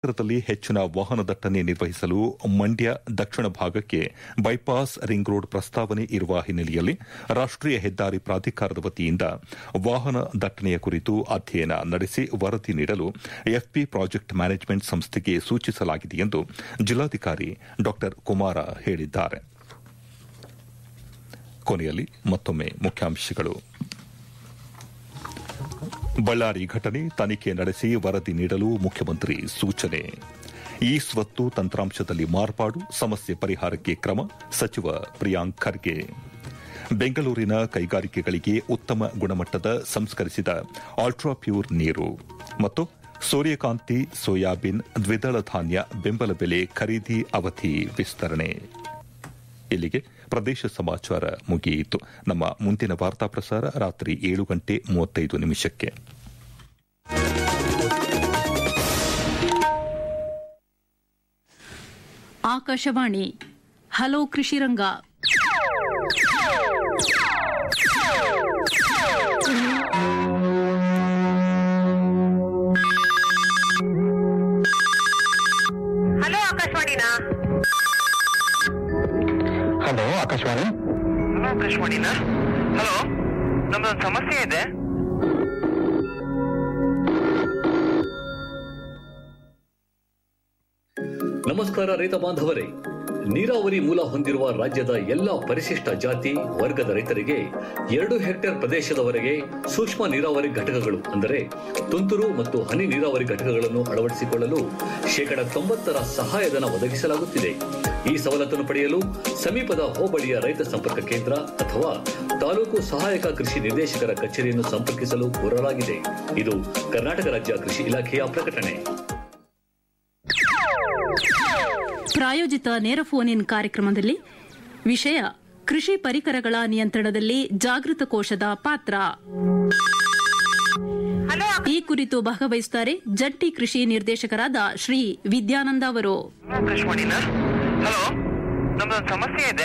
ನಗರದಲ್ಲಿ ಹೆಚ್ಚಿನ ವಾಹನ ದಟ್ಟಣೆ ನಿರ್ವಹಿಸಲು ಮಂಡ್ಯ ದಕ್ಷಿಣ ಭಾಗಕ್ಕೆ ಬೈಪಾಸ್ ರಿಂಗ್ ರೋಡ್ ಪ್ರಸ್ತಾವನೆ ಇರುವ ಹಿನ್ನೆಲೆಯಲ್ಲಿ ರಾಷ್ಟೀಯ ಹೆದ್ದಾರಿ ಪ್ರಾಧಿಕಾರದ ವತಿಯಿಂದ ವಾಹನ ದಟ್ಟಣೆಯ ಕುರಿತು ಅಧ್ಯಯನ ನಡೆಸಿ ವರದಿ ನೀಡಲು ಎಫ್ಪಿ ಪ್ರಾಜೆಕ್ಟ್ ಮ್ಯಾನೇಜ್ಮೆಂಟ್ ಸಂಸ್ಥೆಗೆ ಸೂಚಿಸಲಾಗಿದೆ ಎಂದು ಜಿಲ್ಲಾಧಿಕಾರಿ ಡಾ ಕುಮಾರ ಹೇಳಿದ್ದಾರೆ ಕೊನೆಯಲ್ಲಿ ಮತ್ತೊಮ್ಮೆ ಮುಖ್ಯಾಂಶಗಳು ಬಳ್ಳಾರಿ ಘಟನೆ ತನಿಖೆ ನಡೆಸಿ ವರದಿ ನೀಡಲು ಮುಖ್ಯಮಂತ್ರಿ ಸೂಚನೆ ಈ ಸ್ವತ್ತು ತಂತ್ರಾಂಶದಲ್ಲಿ ಮಾರ್ಪಾಡು ಸಮಸ್ಯೆ ಪರಿಹಾರಕ್ಕೆ ಕ್ರಮ ಸಚಿವ ಪ್ರಿಯಾಂಕ್ ಖರ್ಗೆ ಬೆಂಗಳೂರಿನ ಕೈಗಾರಿಕೆಗಳಿಗೆ ಉತ್ತಮ ಗುಣಮಟ್ಟದ ಸಂಸ್ಕರಿಸಿದ ಅಲ್ಟ್ರಾ ಪ್ಯೂರ್ ನೀರು ಮತ್ತು ಸೂರ್ಯಕಾಂತಿ ಸೋಯಾಬೀನ್ ದ್ವಿದಳ ಧಾನ್ಯ ಬೆಂಬಲ ಬೆಲೆ ಖರೀದಿ ಅವಧಿ ವಿಸ್ತರಣೆ ಇಲ್ಲಿಗೆ ಪ್ರದೇಶ ಸಮಾಚಾರ ಮುಗಿಯಿತು ನಮ್ಮ ಮುಂದಿನ ವಾರ್ತಾ ಪ್ರಸಾರ ರಾತ್ರಿ ಏಳು ಗಂಟೆ ಮೂವತ್ತೈದು ನಿಮಿಷಕ್ಕೆ ಆಕಾಶವಾಣಿ ಹಲೋ ಕೃಷಿರಂಗ ಹಲೋ ಆಕಾಶವಾಣಿನಾ ಹಲೋ ಆಕಾಶವಾಣಿ ಹಲೋ ಆಕಾಶವಾಣಿನಾ ಹಲೋ ನಮ್ದೊಂದು ಸಮಸ್ಯೆ ಇದೆ ನಮಸ್ಕಾರ ರೈತ ಬಾಂಧವರೇ ನೀರಾವರಿ ಮೂಲ ಹೊಂದಿರುವ ರಾಜ್ಯದ ಎಲ್ಲಾ ಪರಿಶಿಷ್ಟ ಜಾತಿ ವರ್ಗದ ರೈತರಿಗೆ ಎರಡು ಹೆಕ್ಟೇರ್ ಪ್ರದೇಶದವರೆಗೆ ಸೂಕ್ಷ್ಮ ನೀರಾವರಿ ಘಟಕಗಳು ಅಂದರೆ ತುಂತುರು ಮತ್ತು ಹನಿ ನೀರಾವರಿ ಘಟಕಗಳನ್ನು ಅಳವಡಿಸಿಕೊಳ್ಳಲು ಶೇಕಡ ತೊಂಬತ್ತರ ಸಹಾಯಧನ ಒದಗಿಸಲಾಗುತ್ತಿದೆ ಈ ಸವಲತ್ತನ್ನು ಪಡೆಯಲು ಸಮೀಪದ ಹೋಬಳಿಯ ರೈತ ಸಂಪರ್ಕ ಕೇಂದ್ರ ಅಥವಾ ತಾಲೂಕು ಸಹಾಯಕ ಕೃಷಿ ನಿರ್ದೇಶಕರ ಕಚೇರಿಯನ್ನು ಸಂಪರ್ಕಿಸಲು ಕೋರಲಾಗಿದೆ ಇದು ಕರ್ನಾಟಕ ರಾಜ್ಯ ಕೃಷಿ ಇಲಾಖೆಯ ಪ್ರಕಟಣೆ ಪ್ರಾಯೋಜಿತ ನೇರ ಫೋನ್ ಇನ್ ಕಾರ್ಯಕ್ರಮದಲ್ಲಿ ವಿಷಯ ಕೃಷಿ ಪರಿಕರಗಳ ನಿಯಂತ್ರಣದಲ್ಲಿ ಜಾಗೃತ ಕೋಶದ ಪಾತ್ರ ಹಲೋ ಈ ಕುರಿತು ಭಾಗವಹಿಸುತ್ತಾರೆ ಜಂಟಿ ಕೃಷಿ ನಿರ್ದೇಶಕರಾದ ಶ್ರೀ ವಿದ್ಯಾನಂದ ಅವರು ಆಕಾಶವಾಣಿನಾ ಹಲೋ ನಮ್ದೊಂದು ಸಮಸ್ಯೆ ಇದೆ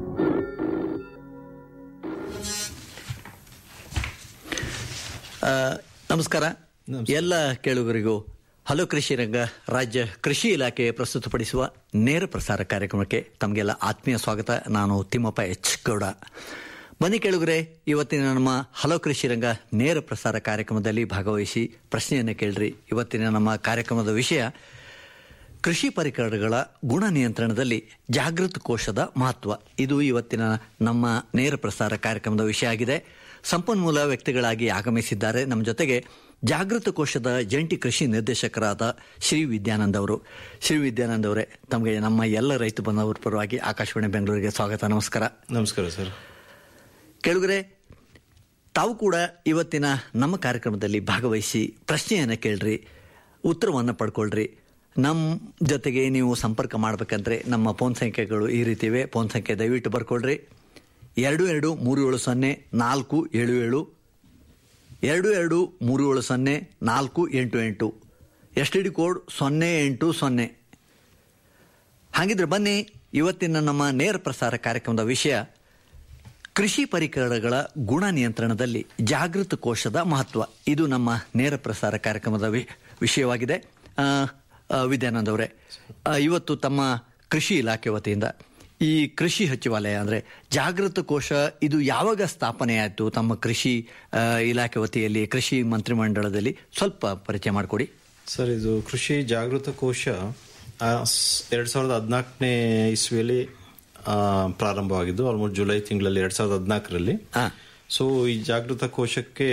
ಆ, ನಮಸ್ಕಾರ ಎಲ್ಲ ಕೇಳುಗರಿಗೂ ಹಲೋ ಕೃಷಿ ರಂಗ ರಾಜ್ಯ ಕೃಷಿ ಇಲಾಖೆ ಪ್ರಸ್ತುತಪಡಿಸುವ ನೇರ ಪ್ರಸಾರ ಕಾರ್ಯಕ್ರಮಕ್ಕೆ ತಮಗೆಲ್ಲ ಆತ್ಮೀಯ ಸ್ವಾಗತ ನಾನು ತಿಮ್ಮಪ್ಪ ಎಚ್ ಗೌಡ ಬನ್ನಿ ಕೇಳುಗರೆ ಇವತ್ತಿನ ನಮ್ಮ ಹಲೋ ಕೃಷಿ ರಂಗ ನೇರ ಪ್ರಸಾರ ಕಾರ್ಯಕ್ರಮದಲ್ಲಿ ಭಾಗವಹಿಸಿ ಪ್ರಶ್ನೆಯನ್ನು ಕೇಳ್ರಿ ಇವತ್ತಿನ ನಮ್ಮ ಕಾರ್ಯಕ್ರಮದ ವಿಷಯ ಕೃಷಿ ಪರಿಕರಗಳ ಗುಣ ನಿಯಂತ್ರಣದಲ್ಲಿ ಜಾಗೃತ ಕೋಶದ ಮಹತ್ವ ಇದು ಇವತ್ತಿನ ನಮ್ಮ ನೇರ ಪ್ರಸಾರ ಕಾರ್ಯಕ್ರಮದ ವಿಷಯ ಆಗಿದೆ ಸಂಪನ್ಮೂಲ ವ್ಯಕ್ತಿಗಳಾಗಿ ಆಗಮಿಸಿದ್ದಾರೆ ನಮ್ಮ ಜೊತೆಗೆ ಜಾಗೃತ ಕೋಶದ ಜಂಟಿ ಕೃಷಿ ನಿರ್ದೇಶಕರಾದ ಶ್ರೀ ವಿದ್ಯಾನಂದ್ ಅವರು ಶ್ರೀ ವಿದ್ಯಾನಂದ್ ಅವರೇ ತಮಗೆ ನಮ್ಮ ಎಲ್ಲ ರೈತ ಬಂಧುವರ ಪರವಾಗಿ ಆಕಾಶವಾಣಿ ಬೆಂಗಳೂರಿಗೆ ಸ್ವಾಗತ ನಮಸ್ಕಾರ ನಮಸ್ಕಾರ ಸರ್ ಕೇಳುಗರೆ ತಾವು ಕೂಡ ಇವತ್ತಿನ ನಮ್ಮ ಕಾರ್ಯಕ್ರಮದಲ್ಲಿ ಭಾಗವಹಿಸಿ ಪ್ರಶ್ನೆಯನ್ನು ಕೇಳ್ರಿ ಉತ್ತರವನ್ನು ಪಡ್ಕೊಳ್ರಿ ನಮ್ಮ ಜೊತೆಗೆ ನೀವು ಸಂಪರ್ಕ ಮಾಡಬೇಕಂದ್ರೆ ನಮ್ಮ ಫೋನ್ ಸಂಖ್ಯೆಗಳು ಈ ರೀತಿ ಇವೆ ಫೋನ್ ಸಂಖ್ಯೆ ದಯವಿಟ್ಟು ಬರ್ಕೊಳ್ರಿ ಎರಡು ಎರಡು ಮೂರು ಏಳು ಸೊನ್ನೆ ನಾಲ್ಕು ಏಳು ಏಳು ಎರಡು ಎರಡು ಮೂರು ಏಳು ಸೊನ್ನೆ ನಾಲ್ಕು ಎಂಟು ಎಂಟು ಎಸ್ ಟಿ ಡಿ ಕೋಡ್ ಸೊನ್ನೆ ಎಂಟು ಸೊನ್ನೆ ಹಾಗಿದ್ರೆ ಬನ್ನಿ ಇವತ್ತಿನ ನಮ್ಮ ನೇರ ಪ್ರಸಾರ ಕಾರ್ಯಕ್ರಮದ ವಿಷಯ ಕೃಷಿ ಪರಿಕರಗಳ ಗುಣ ನಿಯಂತ್ರಣದಲ್ಲಿ ಜಾಗೃತ ಕೋಶದ ಮಹತ್ವ ಇದು ನಮ್ಮ ನೇರ ಪ್ರಸಾರ ಕಾರ್ಯಕ್ರಮದ ವಿ- ವಿಷಯವಾಗಿದೆ ಆ, ಆ, ವಿದ್ಯಾನಂದ್ ಅವರೇ ಆ, ಇವತ್ತು ತಮ್ಮ ಕೃಷಿ ಇಲಾಖೆ ವತಿಯಿಂದ ಈ ಕೃಷಿ ಸಚಿವಾಲಯ ಅಂದರೆ ಜಾಗೃತ ಕೋಶ ಇದು ಯಾವಾಗ ಸ್ಥಾಪನೆ ಆಯಿತು ತಮ್ಮ ಕೃಷಿ ಆ, ಇಲಾಖೆ ವತಿಯಲ್ಲಿ ಕೃಷಿ ಮಂತ್ರಿಮಂಡಲದಲ್ಲಿ ಸ್ವಲ್ಪ ಪರಿಚಯ ಮಾಡಿಕೊಡಿ ಸರ್ ಇದು ಕೃಷಿ ಜಾಗೃತ ಕೋಶ ಆ, ಸ್- ಎರಡ್ ಸಾವಿರದ ಹದಿನಾಲ್ಕನೇ ಇಸ್ವಿಯಲ್ಲಿ ಆ, ಪ್ರಾರಂಭವಾಗಿದ್ದು ಆಲ್ಮೋಸ್ಟ್ ಜುಲೈ ತಿಂಗಳಲ್ಲಿ ಎರಡ್ ಸಾವಿರದ ಹದಿನಾಲ್ಕರಲ್ಲಿ ಹಾ. ಸೊ ಈ ಜಾಗೃತ ಕೋಶಕ್ಕೆ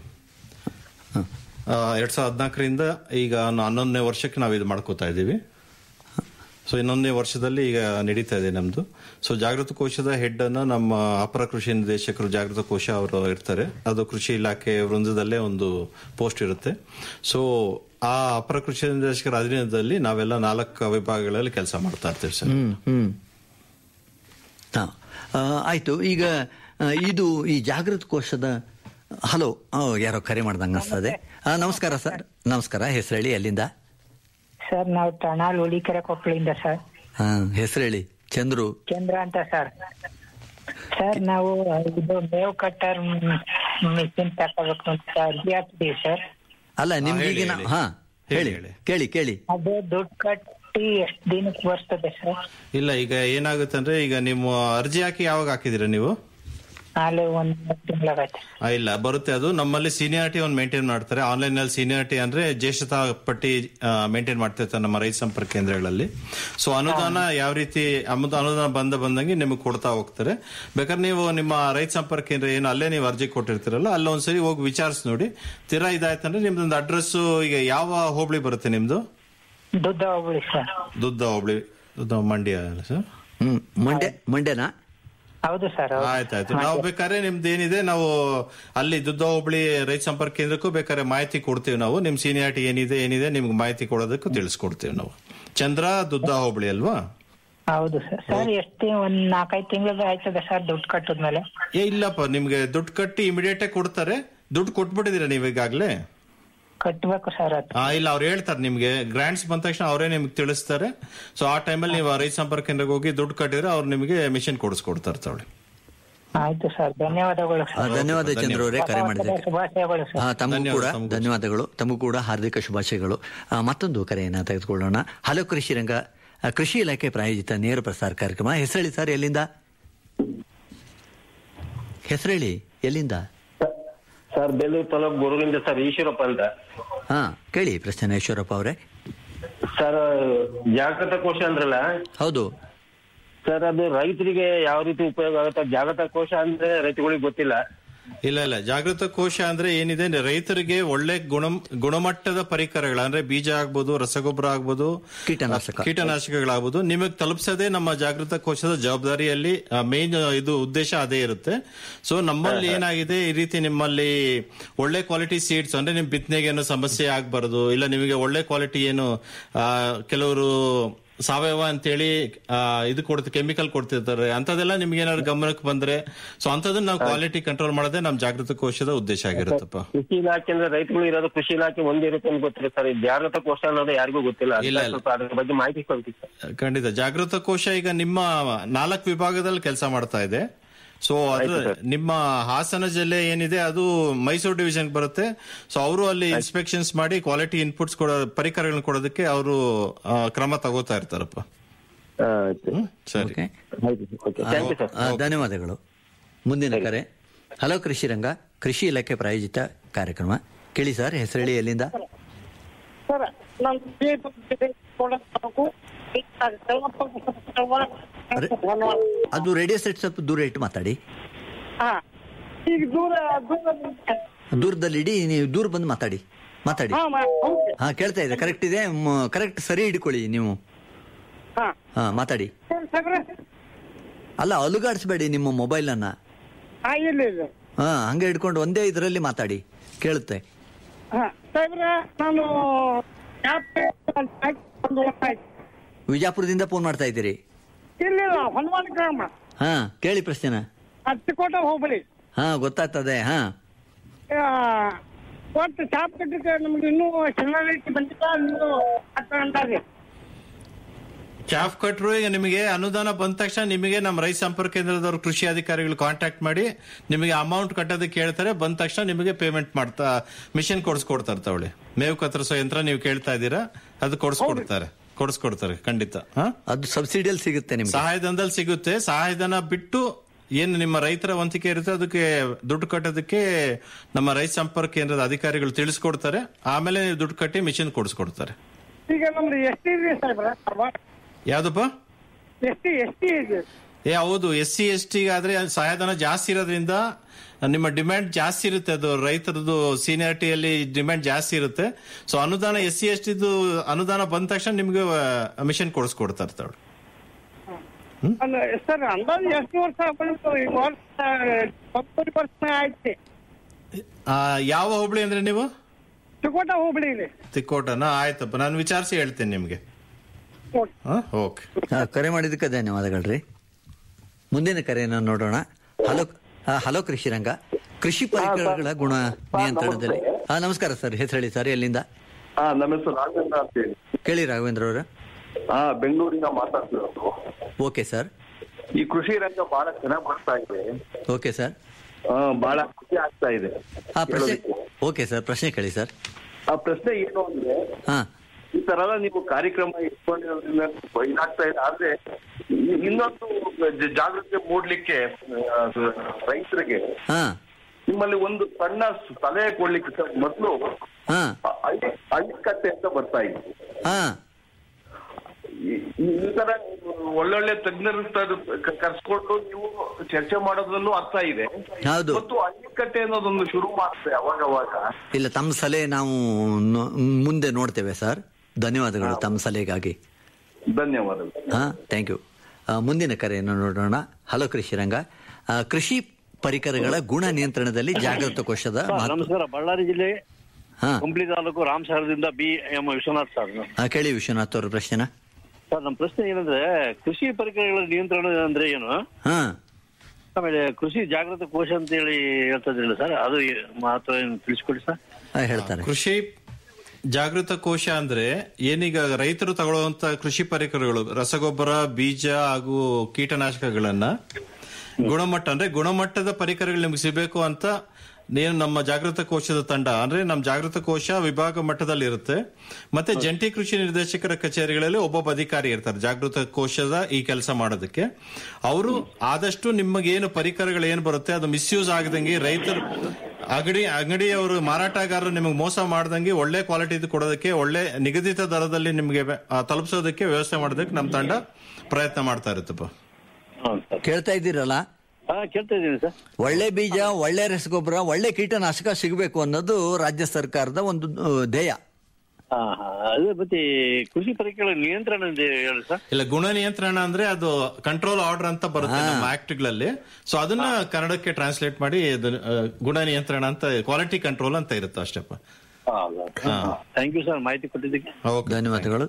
ಆ, ಎರಡ್ ಸಾವಿರದ ಹದಿನಾಲ್ಕರಿಂದ ಈಗ ನ- ಹನ್ನೊಂದನೇ ವರ್ಷಕ್ಕೆ ನಾವು ಇದು ಮಾಡ್ಕೋತಾ ಇದ್ದೀವಿ ಸೊ ಇನ್ನೊಂದನೇ ವರ್ಷದಲ್ಲಿ ಈಗ ನಡೀತಾ ಇದೆ ನಮ್ದು ಸೊ ಜಾಗೃತ ಕೋಶದ ಹೆಡ್ ಅನ್ನ ನಮ್ಮ ಅಪರ ಕೃಷಿ ನಿರ್ದೇಶಕರು ಜಾಗೃತ ಕೋಶ ಅವರು ಇರ್ತಾರೆ ಅದು ಕೃಷಿ ಇಲಾಖೆ ವೃಂದದಲ್ಲೇ ಒಂದು ಪೋಸ್ಟ್ ಇರುತ್ತೆ ಸೊ ಆ ಅಪರ ಕೃಷಿ ನಿರ್ದೇಶಕರ ಅಧೀನದಲ್ಲಿ ನಾವೆಲ್ಲ ನಾಲ್ಕು ವಿಭಾಗಗಳಲ್ಲಿ ಕೆಲಸ ಮಾಡ್ತಾ ಇರ್ತೀವಿ ಸರ್ ಹ್ಮ್ ಹ್ಮ್ ಹಾ. ಆ, ಆಯ್ತು ಈಗ ಆ, ಇದು ಈ ಜಾಗೃತ ಕೋಶದ ಹಲೋ ಆ, ಯಾರೋ ಕರೆ ಮಾಡ್ದಂಗ ಅನಿಸ್ತದೆ ಆ, ನಮಸ್ಕಾರ ಸರ್ ನಮಸ್ಕಾರ ಹೆಸರು ಹೇಳಿ ಅಲ್ಲಿಂದ ಸರ್ ನಾವು ತಣಾಲ್ ಹುಲಿಕೆರೆ ಕೊಪ್ಪಳಿಂದ ಸರ್ ಹಾ ಹೆಸರು ಹೇಳಿ ಚಂದ್ರು ಚಂದ್ರ ಅಂತ ಸರ್ ಸರ್ ನಾವು ಇದು ಮೇವ್ ಕಟ್ಟರ್ ಮಿಷಿನ್ ತಗೋಬೇಕು ಅಂತ ಅರ್ಜಿ ಹಾಕ್ತೀವಿ ಸರ್ ಅಲ್ಲ ನಿಮ್ಗೆ ಹೇಳಿ, ಈಗಿನ ಹೇಳಿ. ಹಾ ಹೇಳಿ ಹೇಳಿ ಹೇಳಿ ಕೇಳಿ ಕೇಳಿ ಅದು ದುಡ್ಡು ಕಟ್ಟಿ ಎಷ್ಟು ದಿನಕ್ಕೆ ಬರ್ತದೆ ಸರ್ ಇಲ್ಲ ಈಗ ಏನಾಗುತ್ತೆ ಅಂದ್ರೆ ಈಗ ನಿಮ್ಮ ಅರ್ಜಿ ಹಾಕಿ ಯಾವಾಗ ಹಾಕಿದಿರ ನೀವು ನಾಳೆ ಒಂದ್ ತಿಂಗಳಾಗೈತೆ ಆ, ಇಲ್ಲ ಬರುತ್ತೆ ಅದು ನಮ್ಮಲ್ಲಿ ಸೀನಿಯಾರಿಟಿ ಒಂದು ಮೇಂಟೈನ್ ಮಾಡ್ತಾರೆ ಆನ್ಲೈನ್ ನಲ್ಲಿ ಸೀನಿಯಾರಿಟಿ ಅಂದ್ರೆ ಜ್ಯೇಷ್ಠತಾ ಪಟ್ಟಿ ಮೇಂಟೈನ್ ಮಾಡ್ತಿರ್ತಾರೆ ನಮ್ಮ ರೈತ ಸಂಪರ್ಕ ಕೇಂದ್ರಗಳಲ್ಲಿ ಸೊ ಅನುದಾನ ಯಾವ ರೀತಿ ಅಮು- ಅನುದಾನ ಬಂದ ಬಂದಂಗೆ ನಿಮಗೆ ಕೊಡ್ತಾ ಹೋಗ್ತಾರೆ ಬೇಕಾದ್ರೆ ನೀವು ನಿಮ್ಮ ರೈತ ಸಂಪರ್ಕ ಕೇಂದ್ರ ಏನು ಅಲ್ಲೇ ನೀವು ಅರ್ಜಿ ಕೊಟ್ಟಿರ್ತೀರಲ್ಲ ಅಲ್ಲ ಒಂದ್ಸರಿ ಹೋಗಿ ವಿಚಾರಿಸಿ ನೋಡಿ ತೀರಾ ಇದಾಯ್ತಂದ್ರೆ ನಿಮ್ದೊಂದು ಅಡ್ರೆಸ್ ಈಗ ಯಾವ ಹೋಬಳಿ ಬರುತ್ತೆ ನಿಮ್ದು ದುಡ್ಡ ಹೋಗ್ಬಿಡಿ ಸರ್ ದುದ್ದ ಹೋಬಳಿ ದುದ್ದ ಮಂಡ್ಯ ಅಲ್ಲ ಸರ್ ಹ್ಮ್ ಮಂಡ್ಯ ಮಂಡ್ಯನಾ ಹೌದು ಸರ್ ಆಯ್ತಾಯ್ತು ನಾವು ಬೇಕಾದ್ರೆ ನಿಮ್ದು ಏನಿದೆ ನಾವು ಅಲ್ಲಿ ದುದ್ದ ಹೋಬಳಿ ರೈತ ಸಂಪರ್ಕ ಕೇಂದ್ರಕ್ಕೂ ಬೇಕಾದ್ರೆ ಮಾಹಿತಿ ಕೊಡ್ತೀವಿ ನಾವು ನಿಮ್ ಸೀನಿಯಾರಿಟಿ ಏನಿದೆ ಏನಿದೆ ನಿಮ್ಗೆ ಮಾಹಿತಿ ಕೊಡೋದಕ್ಕೂ ತಿಳಿಸ್ಕೊಡ್ತೀವಿ ನಾವು ಚಂದ್ರ ದುದ್ದ ಹೋಬಳಿ ಅಲ್ವಾ ಹೌದು ಸರ್ ಸರ್ ಎಷ್ಟು ಒಂದ್ ನಾಲ್ಕೈದು ತಿಂಗಳಿಗೆ ಆಯ್ತದೆ ಸರ್ ದುಡ್ಡು ಕಟ್ಟಿದ್ಮೇಲೆ ಏ ಇಲ್ಲಪ್ಪ ನಿಮ್ಗೆ ದುಡ್ಡು ಕಟ್ಟಿ ಇಮಿಡಿಯೇಟ್ ಆಗಿ ಕೊಡ್ತಾರೆ ದುಡ್ಡು ಕೊಟ್ಬಿಟ್ಟಿದೀರಾ ನೀವು ಈಗಾಗ್ಲೇ ಕಟ್ಬೇಕು ಸರ್ ಅದು ಆ, ಇಲ್ಲ ಅವ್ರು ಹೇಳ್ತಾರೆ ನಿಮ್ಗೆ ಗ್ರಾಂಟ್ಸ್ ಬಂದ ತಕ್ಷಣ ಅವರೇ ನಿಮ್ಗೆ ತಿಳಿಸ್ತಾರೆ ಸೊ ಆ ಟೈಮಲ್ಲಿ ನೀವು ಆ ರೈತ ಸಂಪರ್ಕ ಕೇಂದ್ರಕ್ಕೆ ಹೋಗಿ ದುಡ್ಡು ಕಟ್ಟಿದ್ರೆ ಅವ್ರು ನಿಮಗೆ ಮಿಷನ್ ಕೊಡಿಸ್ಕೊಡ್ತಾರೆ ತಗೊಳ್ಳಿ ಆಯ್ತು ಸರ್ ಧನ್ಯವಾದಗಳು ಆ, ಸರ್ ಧನ್ಯವಾದ ಧನ್ಯವಾದ. ಚಂದ್ರ ಅವರೇ ಕರೆ ಮಾಡಿದ್ದಕ್ಕೆ ಶುಭಾಶಯಗಳು ಸರ್ ಆ, ತಮಗೂ ಧನ್ಯವಾದ, ಕೂಡ ತಮಗೂ. ಧನ್ಯವಾದಗಳು ತಮಗೂ ಕೂಡ ಹಾರ್ದಿಕ ಶುಭಾಶಯಗಳು ಆ, ಮತ್ತೊಂದು ಕರೆಯನ್ನ ತೆಗೆದುಕೊಳ್ಳೋಣ ಹಲೋ ಕೃಷಿ ರಂಗ ಆ, ಕೃಷಿ ಇಲಾಖೆ ಪ್ರಾಯೋಜಿತ ನೇರ ಪ್ರಸಾರ ಕಾರ್ಯಕ್ರಮ ಹೆಸರೇಳಿ ಸರ್ ಎಲ್ಲಿಂದ ಹೆಸರೇಳಿ ಎಲ್ಲಿಂದ ಸರ್ ಬೇಲೂರು ತಾಲೂಕು ಗುರುವಿಂದ ಸರ್ ಈಶ್ವರಪ್ಪ ಅಂತ ಹಾ ಕೇಳಿ ಪ್ರಶ್ನೆ ಈಶ್ವರಪ್ಪ ಅವರೇ ಸರ್ ಜಾಗೃತ ಕೋಶ ಅಂದ್ರಲ್ಲ ಹೌದು ಸರ್ ಅದು ರೈತರಿಗೆ ಯಾವ ರೀತಿ ಉಪಯೋಗ ಆಗುತ್ತೆ ಜಾಗೃತ ಕೋಶ ಅಂದ್ರೆ ರೈತಗಳಿಗೆ ಗೊತ್ತಿಲ್ಲ ಇಲ್ಲ ಇಲ್ಲ ಜಾಗೃತ ಕೋಶ ಅಂದ್ರೆ ಏನಿದೆ ರೈತರಿಗೆ ಒಳ್ಳೆ ಗುಣ ಗುಣಮಟ್ಟದ ಪರಿಕರಗಳು ಅಂದ್ರೆ ಬೀಜ ಆಗ್ಬೋದು ರಸಗೊಬ್ಬರ ಆಗ್ಬೋದು ಕೀಟನಾಶಕ. ಕೀಟನಾಶಕಗಳಾಗ್ಬೋದು ನಿಮಗೆ ತಲುಪಿಸೋದೇ ನಮ್ಮ ಜಾಗೃತ ಕೋಶದ ಜವಾಬ್ದಾರಿಯಲ್ಲಿ ಮೇನ್ ಇದು ಉದ್ದೇಶ ಅದೇ ಇರುತ್ತೆ ಸೊ ನಮ್ಮಲ್ಲಿ ಏನಾಗಿದೆ ಈ ರೀತಿ ನಿಮ್ಮಲ್ಲಿ ಒಳ್ಳೆ ಕ್ವಾಲಿಟಿ ಸೀಡ್ಸ್ ಅಂದ್ರೆ ನಿಮ್ ಬಿತ್ತನೆಗೆ ಏನೋ ಸಮಸ್ಯೆ ಆಗ್ಬಾರ್ದು ಇಲ್ಲ ನಿಮಗೆ ಒಳ್ಳೆ ಕ್ವಾಲಿಟಿ ಏನು ಆ, ಕೆಲವರು ಸಾವಯವ ಅಂತೇಳಿ ಆ, ಇದು ಕೊಡ್ತ ಕೆಮಿಕಲ್ ಕೊಡ್ತಿರ್ತಾರೆ ಅಂತದೆಲ್ಲ ನಿಮ್ಗೆ ಏನಾದ್ರು ಗಮನಕ್ಕೆ ಬಂದ್ರೆ ಸೊ ಅಂತದನ್ನ ನಾವು ಕ್ವಾಲಿಟಿ ಕಂಟ್ರೋಲ್ ಮಾಡೋದೇ ನಮ್ ಜಾಗೃತ ಕೋಶದ ಉದ್ದೇಶ ಆಗಿರುತ್ತಪ್ಪ ಕೃಷಿ ಇಲಾಖೆ ಅಂದ್ರೆ ರೈತಗಳು ಇರೋದು ಕೃಷಿ ಇಲಾಖೆ ಒಂದಿರುತ್ತೆ ಅಂತ ಗೊತ್ತಿಲ್ಲ ಸರ್ ಈ ಜಾಗೃತ ಕೋಶ ಅನ್ನೋದು ಯಾರಿಗೂ ಗೊತ್ತಿಲ್ಲ ಅದಕ್ಕೆ ಇಲ್ಲ, ಇಲ್ಲ. ಸ್ವಲ್ಪ ಅದ್ರ ಬಗ್ಗೆ ಮಾಹಿತಿ ಕೊಡ್ತೀವಿ ಸರ್ ಖಂಡಿತ ಜಾಗೃತ ಕೋಶ ಈಗ ನಿಮ್ಮ ನಾಲ್ಕು ವಿಭಾಗದಲ್ಲಿ ಕೆಲಸ ಮಾಡ್ತಾ ಇದೆ ಸೊ ಅದು ನಿಮ್ಮ ಹಾಸನ ಜಿಲ್ಲೆ ಏನಿದೆ ಅದು ಮೈಸೂರು ಡಿವಿಷನ್ ಬರುತ್ತೆ ಸೊ ಅವರು ಅಲ್ಲಿ ಇನ್ಸ್ಪೆಕ್ಷನ್ಸ್ ಮಾಡಿ ಕ್ವಾಲಿಟಿ ಇನ್ಪುಟ್ಸ್ ಕೊಡೋ ಪರಿಕರಗಳನ್ನ ಕೊಡೋದಕ್ಕೆ ಅವರು ಕ್ರಮ ತಗೋತಾ ಇರ್ತಾರಪ್ಪ ಆಯ್ತು ಹ್ಮ್? ಸರಿ ಓಕೆ ಆಯ್ತು ಓಕೆ ಥ್ಯಾಂಕ್ ಯು ಸರ್ ಆ, ಧನ್ಯವಾದಗಳು ಮುಂದಿನ ಕರೆ ಹಲೋ ಕೃಷಿ ರಂಗ ಕೃಷಿ ಇಲಾಖೆ ಪ್ರಾಯೋಜಿತ ಕಾರ್ಯಕ್ರಮ ಕೇಳಿ ಸರ್ ಹೆಸರೇಳಿ ಎಲ್ಲಿಂದ ಸರ್ ನಾನು ಅರೆ, ಅದು ರೇಡಿಯೋ ಸೆಟ್ ಸ್ವಲ್ಪ ದೂರ ಇಟ್ಟು ಮಾತಾಡಿ ಹಾ ಈಗ ದೂರ ದೂರ ದೂರದಲ್ಲಿ ಇಡಿ ನೀವು ದೂರ ಬಂದು ಮಾತಾಡಿ ಮಾತಾಡಿ ಹಾ ಮಾ- ಹೌದು. ಹಾ ಕೇಳ್ತಾ ಇದೆ ಕರೆಕ್ಟ್ ಇದೆ ಕರೆಕ್ಟ್ ಸರಿ ಹಿಡ್ಕೊಳ್ಳಿ ನೀವು ಹಾ ಹಾ ಮಾತಾಡಿ ಸರ್ ಸಾಬ್ರೆ ಅಲ್ಲ ಅಲುಗಾಡಿಸ್ಬೇಡಿ ನಿಮ್ಮ ಮೊಬೈಲ್ ಅನ್ನ ಹಾ ಇಲ್ಲ ಇಲ್ಲ ಹಾ ಹಂಗೆ ಹಿಡ್ಕೊಂಡು ಒಂದೇ ಇದರಲ್ಲಿ ಮಾತಾಡಿ ಕೇಳುತ್ತೆ ಹಾ ಸಾಹೇಬ್ರೆ ನಾನು ಯಾಕೆ ಒಂದು ವರ್ಷ ಆಯ್ತು ವಿಜಾಪುರದಿಂದ ಫೋನ್ ಮಾಡ್ತಾ ಇದ್ದೀರಿ ಇಲ್ಲ ಇಲ್ಲ ಹನುಮಾನ್ ಗ್ರಾಮ ಹಾ ಕೇಳಿ ಪ್ರಶ್ನೆನ ಹತ್ತಿಕೋಟ ಹೋಬಳಿ ಹಾ ಗೊತ್ತಾಗ್ತದೆ ಹಾ ಆ, ಒಟ್ಟು ಚಾಪ್ ಕಟ್ಟಿದ್ರೆ ನಮ್ಗೆ ಇನ್ನೂ ಚೆನ್ನಾಗಿ ಬಂದಿಲ್ಲ ನೀವು ಅಂತಾರೆ ಚಾಫ್ ಕಟ್ರು ಈಗ ನಿಮಗೆ ಅನುದಾನ ಬಂದ ತಕ್ಷಣ ನಿಮಗೆ ನಮ್ಮ ರೈತ ಸಂಪರ್ಕ ಕೇಂದ್ರದವ್ರು ಕೃಷಿ ಅಧಿಕಾರಿಗಳು ಕಾಂಟ್ಯಾಕ್ಟ್ ಮಾಡಿ ನಿಮಗೆ ಅಮೌಂಟ್ ಕಟ್ಟೋದಕ್ಕೆ ಹೇಳ್ತಾರೆ ಬಂದ ತಕ್ಷಣ ನಿಮಗೆ ಪೇಮೆಂಟ್ ಮಾಡ್ತಾ ಮಿಷನ್ ಕೊಡಿಸ್ಕೊಡ್ತಾರೆ ತಗೊಳ್ಳಿ ಮೇವು ಕತ್ತರಿಸೋ ಯಂತ್ರ ನೀವು ಕೇಳ್ತಾ ಇದ್ದೀರಾ ಅದು ಕೊಡಿಸ್ಕೊಡ್ತಾರೆ ಕೊಡಿಸ್ಕೊಡ್ತಾರೆ ಖಂಡಿತ ಹಾ ಅದು ಸಬ್ಸಿಡಿಯಲ್ಲಿ ಸಿಗುತ್ತೆ ನಿಮ್ಗೆ ಸಹಾಯಧನದಲ್ಲಿ ಸಿಗುತ್ತೆ ಸಹಾಯಧನ ಬಿಟ್ಟು ಏನು ನಿಮ್ಮ ರೈತರ ವಂತಿಕೆ ಇರುತ್ತೆ ಅದಕ್ಕೆ ದುಡ್ಡು ಕಟ್ಟೋದಕ್ಕೆ ನಮ್ಮ ರೈತ ಸಂಪರ್ಕ ಕೇಂದ್ರದ ಅಧಿಕಾರಿಗಳು ತಿಳಿಸ್ಕೊಡ್ತಾರೆ ಆಮೇಲೆ ನೀವು ದುಡ್ಡು ಕಟ್ಟಿ ಮಿಷನ್ ಕೊಡಿಸ್ಕೊಡ್ತಾರೆ ಈಗ ನಮ್ದು ಎಷ್ಟಿ ಇದೆ ಸಾಹೇಬ್ರ ಯಾವ್ದಪ್ಪ ಎಷ್ಟಿ ಎಷ್ಟಿ ಇದೆ ಏ ಹೌದು ಎಸ್ ಸಿ ಎಸ್ ಟಿ ಆದ್ರೆ ಸಹಾಯಧನ ಜಾಸ್ತಿ ಇರೋದ್ರಿಂದ ನಿಮ್ಮ ಡಿಮ್ಯಾಂಡ್ ಜಾಸ್ತಿ ಇರುತ್ತೆ ಅದು ರೈತರದ್ದು ಸೀನಿಯಾರಿಟಿಯಲ್ಲಿ ಡಿಮ್ಯಾಂಡ್ ಜಾಸ್ತಿ ಇರುತ್ತೆ ಸೊ ಅನುದಾನ ಎಸ್ ಸಿ ಎಸ್ ಟಿದು ಅನುದಾನ ಬಂದ ತಕ್ಷಣ ನಿಮ್ಗೆ ಮಿಷನ್ ಕೊಡಿಸ್ಕೊಡ್ತಾ ಇರ್ತಾವೆ ಅಲ್ಲ ಸರ್ ಅಂದಾಜು ಎಷ್ಟು ವರ್ಷ ಬಂತು ಈ ವರ್ಷ ಒಂಬತ್ತು ವರ್ಷ ಆಯ್ತು ಆ, ಯಾವ ಹೋಬಳಿ ಅಂದ್ರೆ ನೀವು ಚಿಕೋಟ ಹೋಬಳಿ ಇದೆ ತಿಕ್ಕೋಟನ ಆಯ್ತಪ್ಪ ನಾನು ವಿಚಾರಿಸಿ ಹೇಳ್ತೇನೆ ನಿಮ್ಗೆ ಓಕೆ. ಓಕೆ ಹಾ, ಕರೆ ಮಾಡಿದ್ದಕ್ಕೆ ಧನ್ಯವಾದಗಳ್ರಿ ಮುಂದಿನ ಕರೆಯನ್ನು ನೋಡೋಣ ಹಲೋ ಹಾ, ಹಲೋ ಕೃಷಿ ರಂಗ ಕೃಷಿ ಪರಿಕರಗಳ ಗುಣ ನಿಯಂತ್ರಣದಲ್ಲಿ ಹಾ ನಮಸ್ಕಾರ ಸರ್ ಹೆಸರು ಹೇಳಿ ಸರ್ ಎಲ್ಲಿಂದ ಹಾ ನಮ್ಮ ಹೆಸರು ರಾಘವೇಂದ್ರ ಅಂತ ಹೇಳಿ ಕೇಳಿ ರಾಘವೇಂದ್ರ ಅವರ ಹಾ ಬೆಂಗಳೂರಿಂದ ಮಾತಾಡ್ತಿರೋದು ಓಕೆ ಸರ್ ಈ ಕೃಷಿ ರಂಗ ಬಹಳ ಚೆನ್ನಾಗಿ ಬರ್ತಾ ಇದೆ ಓಕೆ ಸರ್ ಆ, ಬಹಳ ಖುಷಿ ಆಗ್ತಾ ಇದೆ ಹಾ ಪ್ರಶ್ನೆ ಕೇಳೋದಕ್ಕೆ. ಓಕೆ ಸರ್ ಪ್ರಶ್ನೆ ಕೇಳಿ ಸರ್ ಆ ಪ್ರಶ್ನೆ ಏನು ಅಂದ್ರೆ ಹಾ ಈ ತರ ಎಲ್ಲ ನೀವು ಕಾರ್ಯಕ್ರಮ ಇಟ್ಕೊಂಡಿರೋದ್ರಿಂದ ಇದಾಗ್ತಾ ಇದೆ ಆದ್ರೆ ಇ- ಇನ್ನೊಂದು ಜ- ಜಾಗೃತಿ ಮೂಡ್ಲಿಕ್ಕೆ ಆ, ರೈತರಿಗೆ ಹಾ ನಿಮ್ಮಲ್ಲಿ ಒಂದು ಸಣ್ಣ ಸಲಹೆ ಕೊಡ್ಲಿಕ್ಕೆ ಸರ್ ಮೊದಲು ಹಾ ಅಳಿಕಟ್ಟೆ ಅಂತ ಬರ್ತಾ ಇತ್ತು ಹಾ ಈ- ಈ ತರ ಒಳ್ಳೊಳ್ಳೆ ತಜ್ಞರ ಕರ್ಸ್ಕೊಂಡು ನೀವು ಚರ್ಚೆ ಮಾಡೋದ್ರಲ್ಲೂ ಅರ್ಥ ಇದೆ ಹೌದು. ಮತ್ತು ಅಳಿಕಟ್ಟೆ ಅನ್ನೋದೊಂದು ಶುರು ಮಾಡ್ತದೆ ಅವಾಗ ಅವಾಗ ಇಲ್ಲ ತಮ್ಮ ಸಲಹೆ ನಾವು ನೋ- ಮುಂದೆ ನೋಡ್ತೇವೆ ಸರ್ ಧನ್ಯವಾದಗಳು ತಮ್ಮ ಸಲಹೆಗಾಗಿ ಧನ್ಯವಾದಗಳು ಹಾ ಥ್ಯಾಂಕ್ ಯು ಮುಂದಿನ ಕರೆಯನ್ನು ನೋಡೋಣ ಹಲೋ ಕೃಷಿ ರಂಗ ಆ, ಕೃಷಿ ಪರಿಕರಗಳ ಗುಣ ನಿಯಂತ್ರಣದಲ್ಲಿ ಜಾಗೃತ ಕೋಶದ ಸರ್, ಮಹತ್ವ ನಮಸ್ಕಾರ ಬಳ್ಳಾರಿ ಜಿಲ್ಲೆ ಹಾ ಹುಂಬ್ಳಿ ತಾಲೂಕು ರಾಮಸಾಗರದಿಂದ ಬಿ ಎಂ ವಿಶ್ವನಾಥ್ ಸರ್ ಆ, ಕೇಳಿ ವಿಶ್ವನಾಥ್ ಅವ್ರ ಪ್ರಶ್ನೆನ ಸರ್ ನಮ್ಮ ಪ್ರಶ್ನೆ ಏನಂದ್ರೆ ಕೃಷಿ ಪರಿಕರಗಳ ನಿಯಂತ್ರಣ ಅಂದ್ರೆ ಏನು ಹಾ ಆಮೇಲೆ ಕೃಷಿ ಜಾಗೃತ ಕೋಶ ಅಂತ ಹೇಳಿ ಹೇಳ್ತಾ ಇದ್ರಲ್ಲ ಸರ್ ಅದು ಮಹತ್ವ ಏನು ತಿಳಿಸ್ಕೊಡಿ ಸರ್ ಆ, ಹೇಳ್ತಾರೆ ಕೃಷಿ ಜಾಗೃತ ಕೋಶ ಅಂದ್ರೆ ಏನೀಗ ರೈತರು ತಗೊಳ್ಳುವಂತ ಕೃಷಿ ಪರಿಕರಗಳು ರಸಗೊಬ್ಬರ ಬೀಜ ಹಾಗೂ ಕೀಟನಾಶಕಗಳನ್ನ ಗುಣಮಟ್ಟ ಅಂದ್ರೆ ಗುಣಮಟ್ಟದ ಪರಿಕರಗಳು ನಿಮ್ಗೆ ಸಿಗಬೇಕು ಅಂತ ಏನು ನಮ್ಮ ಜಾಗೃತ ಕೋಶದ ತಂಡ ಅಂದ್ರೆ ನಮ್ಮ ಜಾಗೃತ ಕೋಶ ವಿಭಾಗ ಮಟ್ಟದಲ್ಲಿ ಇರುತ್ತೆ ಮತ್ತೆ ಜಂಟಿ ಕೃಷಿ ನಿರ್ದೇಶಕರ ಕಚೇರಿಗಳಲ್ಲಿ ಒಬ್ಬೊಬ್ಬ ಅಧಿಕಾರಿ ಇರ್ತಾರೆ ಜಾಗೃತ ಕೋಶದ ಈ ಕೆಲಸ ಮಾಡೋದಕ್ಕೆ ಅವರು ಆದಷ್ಟು ನಿಮಗೇನು ಪರಿಕರಗಳು ಏನು ಬರುತ್ತೆ ಅದು ಮಿಸ್ಯೂಸ್ ಆಗದಂಗೆ ರೈತರು ಅಂಗಡಿ ಅಂಗಡಿಯವರು ಮಾರಾಟಗಾರರು ನಿಮಗೆ ಮೋಸ ಮಾಡ್ದಂಗೆ ಒಳ್ಳೆ ಕ್ವಾಲಿಟಿ ಕೊಡೋದಕ್ಕೆ ಒಳ್ಳೆ ನಿಗದಿತ ದರದಲ್ಲಿ ನಿಮಗೆ ಆ, ತಲುಪಿಸೋದಕ್ಕೆ ವ್ಯವಸ್ಥೆ ಮಾಡೋದಕ್ಕೆ ನಮ್ಮ ತಂಡ ಪ್ರಯತ್ನ ಮಾಡ್ತಾ ಇರುತ್ತಪ್ಪ ಕೇಳ್ತಾ ಇದ್ದೀರಲ್ಲ ಹಾ ಕೇಳ್ತಾ ಇದ್ದೀನಿ ಸರ್ ಒಳ್ಳೆ ಬೀಜ ಒಳ್ಳೆ ರಸಗೊಬ್ಬರ ಒಳ್ಳೆ ಕೀಟನಾಶಕ ಸಿಗಬೇಕು ಅನ್ನೋದು ರಾಜ್ಯ ಸರ್ಕಾರದ ಒಂದು ಆ, ಧ್ಯೇಯ ಹಾ ಹಾ ಅದೇ ಮತ್ತೆ ಕೃಷಿ ಪರಿಕರಗಳ ನಿಯಂತ್ರಣ ಅಂತ ಹೇಳಿ ಸರ್ ಇಲ್ಲ ಗುಣ ನಿಯಂತ್ರಣ ಅಂದ್ರೆ ಅದು ಕಂಟ್ರೋಲ್ ಆರ್ಡರ್ ಅಂತ ಬರುತ್ತೆ ನಮ್ಮ ಆಕ್ಟ್ಗಳಲ್ಲಿ ಸೊ ಅದನ್ನ ಕನ್ನಡಕ್ಕೆ ಟ್ರಾನ್ಸ್ಲೇಟ್ ಮಾಡಿ ಅದು, ಆ, ಗುಣ ನಿಯಂತ್ರಣ ಅಂತ ಕ್ವಾಲಿಟಿ ಕಂಟ್ರೋಲ್ ಅಂತ ಇರುತ್ತೆ ಅಷ್ಟಪ್ಪ ಥ್ಯಾಂಕ್ ಯು ಸರ್ ಮಾಹಿತಿ ಕೊಟ್ಟಿದ್ದಕ್ಕೆ ಧನ್ಯವಾದಗಳು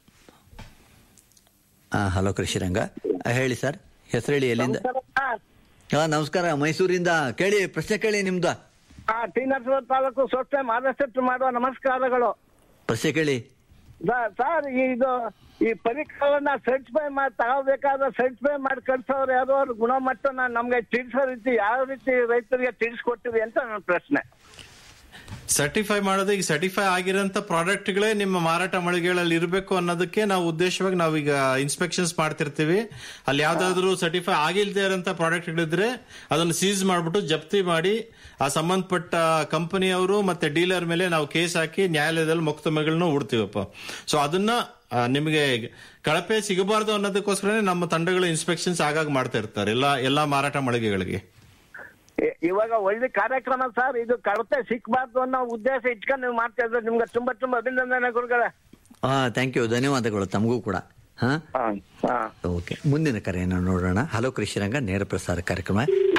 ಆ, ಹಲೋ ಕೃಷಿ ರಂಗ ಆ, ಹೇಳಿ ಸರ್ ಹೆಸರು ಹೇಳಿ ಎಲ್ಲಿಂದ ಹಾ ನಮಸ್ಕಾರ ಮೈಸೂರಿಂದ ಕೇಳಿ ಪ್ರಶ್ನೆ ಕೇಳಿ ನಿಮ್ದ ಆ ಟಿ ನರಸೀಪುರ ತಾಲೂಕು ಸ್ವಚ್ಛ ಮಾರ್ಗಸೂಚಿ ಮಾಡುವ ನಮಸ್ಕಾರಗಳು ಪ್ರಶ್ನೆ ಕೇಳಿ ಸ- ಸರ್ ಇದು ಈ ಪರಿಕರವನ್ನ ಸರ್ಟಿಫೈ ಮಾಡಿ ತಗೋಬೇಕಾದ್ರೆ ಸರ್ಟಿಫೈ ಮಾಡಿ ಕಳ್ಸೋರು ಯಾರೋ ಅವ್ರ ಗುಣಮಟ್ಟನ ನಮ್ಗೆ ತಿಳಿಸೋ ರೀತಿ ಯಾವ ರೀತಿ ರೈತರಿಗೆ ತಿಳಿಸ್ಕೊಟ್ಟಿದೆ ಅಂತ ನನ್ನ ಪ್ರಶ್ನೆ ಸರ್ಟಿಫೈ ಮಾಡೋದು ಈಗ ಸರ್ಟಿಫೈ ಆಗಿರೋಂಥ ಪ್ರಾಡಕ್ಟ್ಗಳೇ ನಿಮ್ಮ ಮಾರಾಟ ಮಳಿಗೆಗಳಲ್ಲಿ ಇರಬೇಕು ಅನ್ನೋದಕ್ಕೆ ನಾವು ಉದ್ದೇಶವಾಗಿ ನಾವೀಗ ಇನ್ಸ್ಪೆಕ್ಷನ್ಸ್ ಮಾಡ್ತಿರ್ತೀವಿ ಅಲ್ಲಿ ಯಾವ್ದಾದ್ರು ಸರ್ಟಿಫೈ ಆಗಿಲ್ದೇ ಇರೋಂಥ ಪ್ರಾಡಕ್ಟ್ಗಳಿದ್ರೆ ಅದನ್ನು ಸೀಸ್ ಮಾಡ್ಬಿಟ್ಟು ಜಪ್ತಿ ಮಾಡಿ ಆ ಸಂಬಂಧಪಟ್ಟ ಕಂಪನಿಯವರು ಮತ್ತೆ ಡೀಲರ್ ಮೇಲೆ ನಾವು ಕೇಸ್ ಹಾಕಿ ನ್ಯಾಯಾಲಯದಲ್ಲಿ ಮೊಕದ್ದಮೆಗಳನ್ನ ಹೂಡ್ತೀವಪ್ಪ ಸೊ ಅದನ್ನ ಆ, ನಿಮಗೆ ಕಳಪೆ ಸಿಗಬಾರ್ದು ಅನ್ನೋದಕ್ಕೋಸ್ಕರನೇ ನಮ್ಮ ತಂಡಗಳು ಇನ್ಸ್ಪೆಕ್ಷನ್ಸ್ ಆಗಾಗ ಮಾಡ್ತಾ ಇರ್ತಾರೆ ಎಲ್ಲ ಎಲ್ಲಾ ಮಾರಾಟ ಮಳಿಗೆಗಳಿಗೆ ಇ- ಇವಾಗ ಒಳ್ಳೆ ಕಾರ್ಯಕ್ರಮ ಸರ್ ಇದು ಕಳಪೆ ಸಿಕ್ಬಾರ್ದು ಅನ್ನೋ ಉದ್ದೇಶ ಇಟ್ಕೊಂಡು ನೀವು ಮಾಡ್ತಾ ಇದ್ರೆ ನಿಮ್ಗೆ ತುಂಬಾ ತುಂಬಾ ಅಭಿನಂದನೆ ಗುರುಗಳೇ ಹಾ ಥ್ಯಾಂಕ್ ಯು ಧನ್ಯವಾದಗಳು ತಮಗೂ ಕೂಡ ಹಾ ಓಕೆ ಮುಂದಿನ ಕರೆಯನ್ನು ನೋಡೋಣ ಹಲೋ ಕೃಷಿ ರಂಗ ನೇರ ಪ್ರಸಾರ ಕಾರ್ಯಕ್ರಮ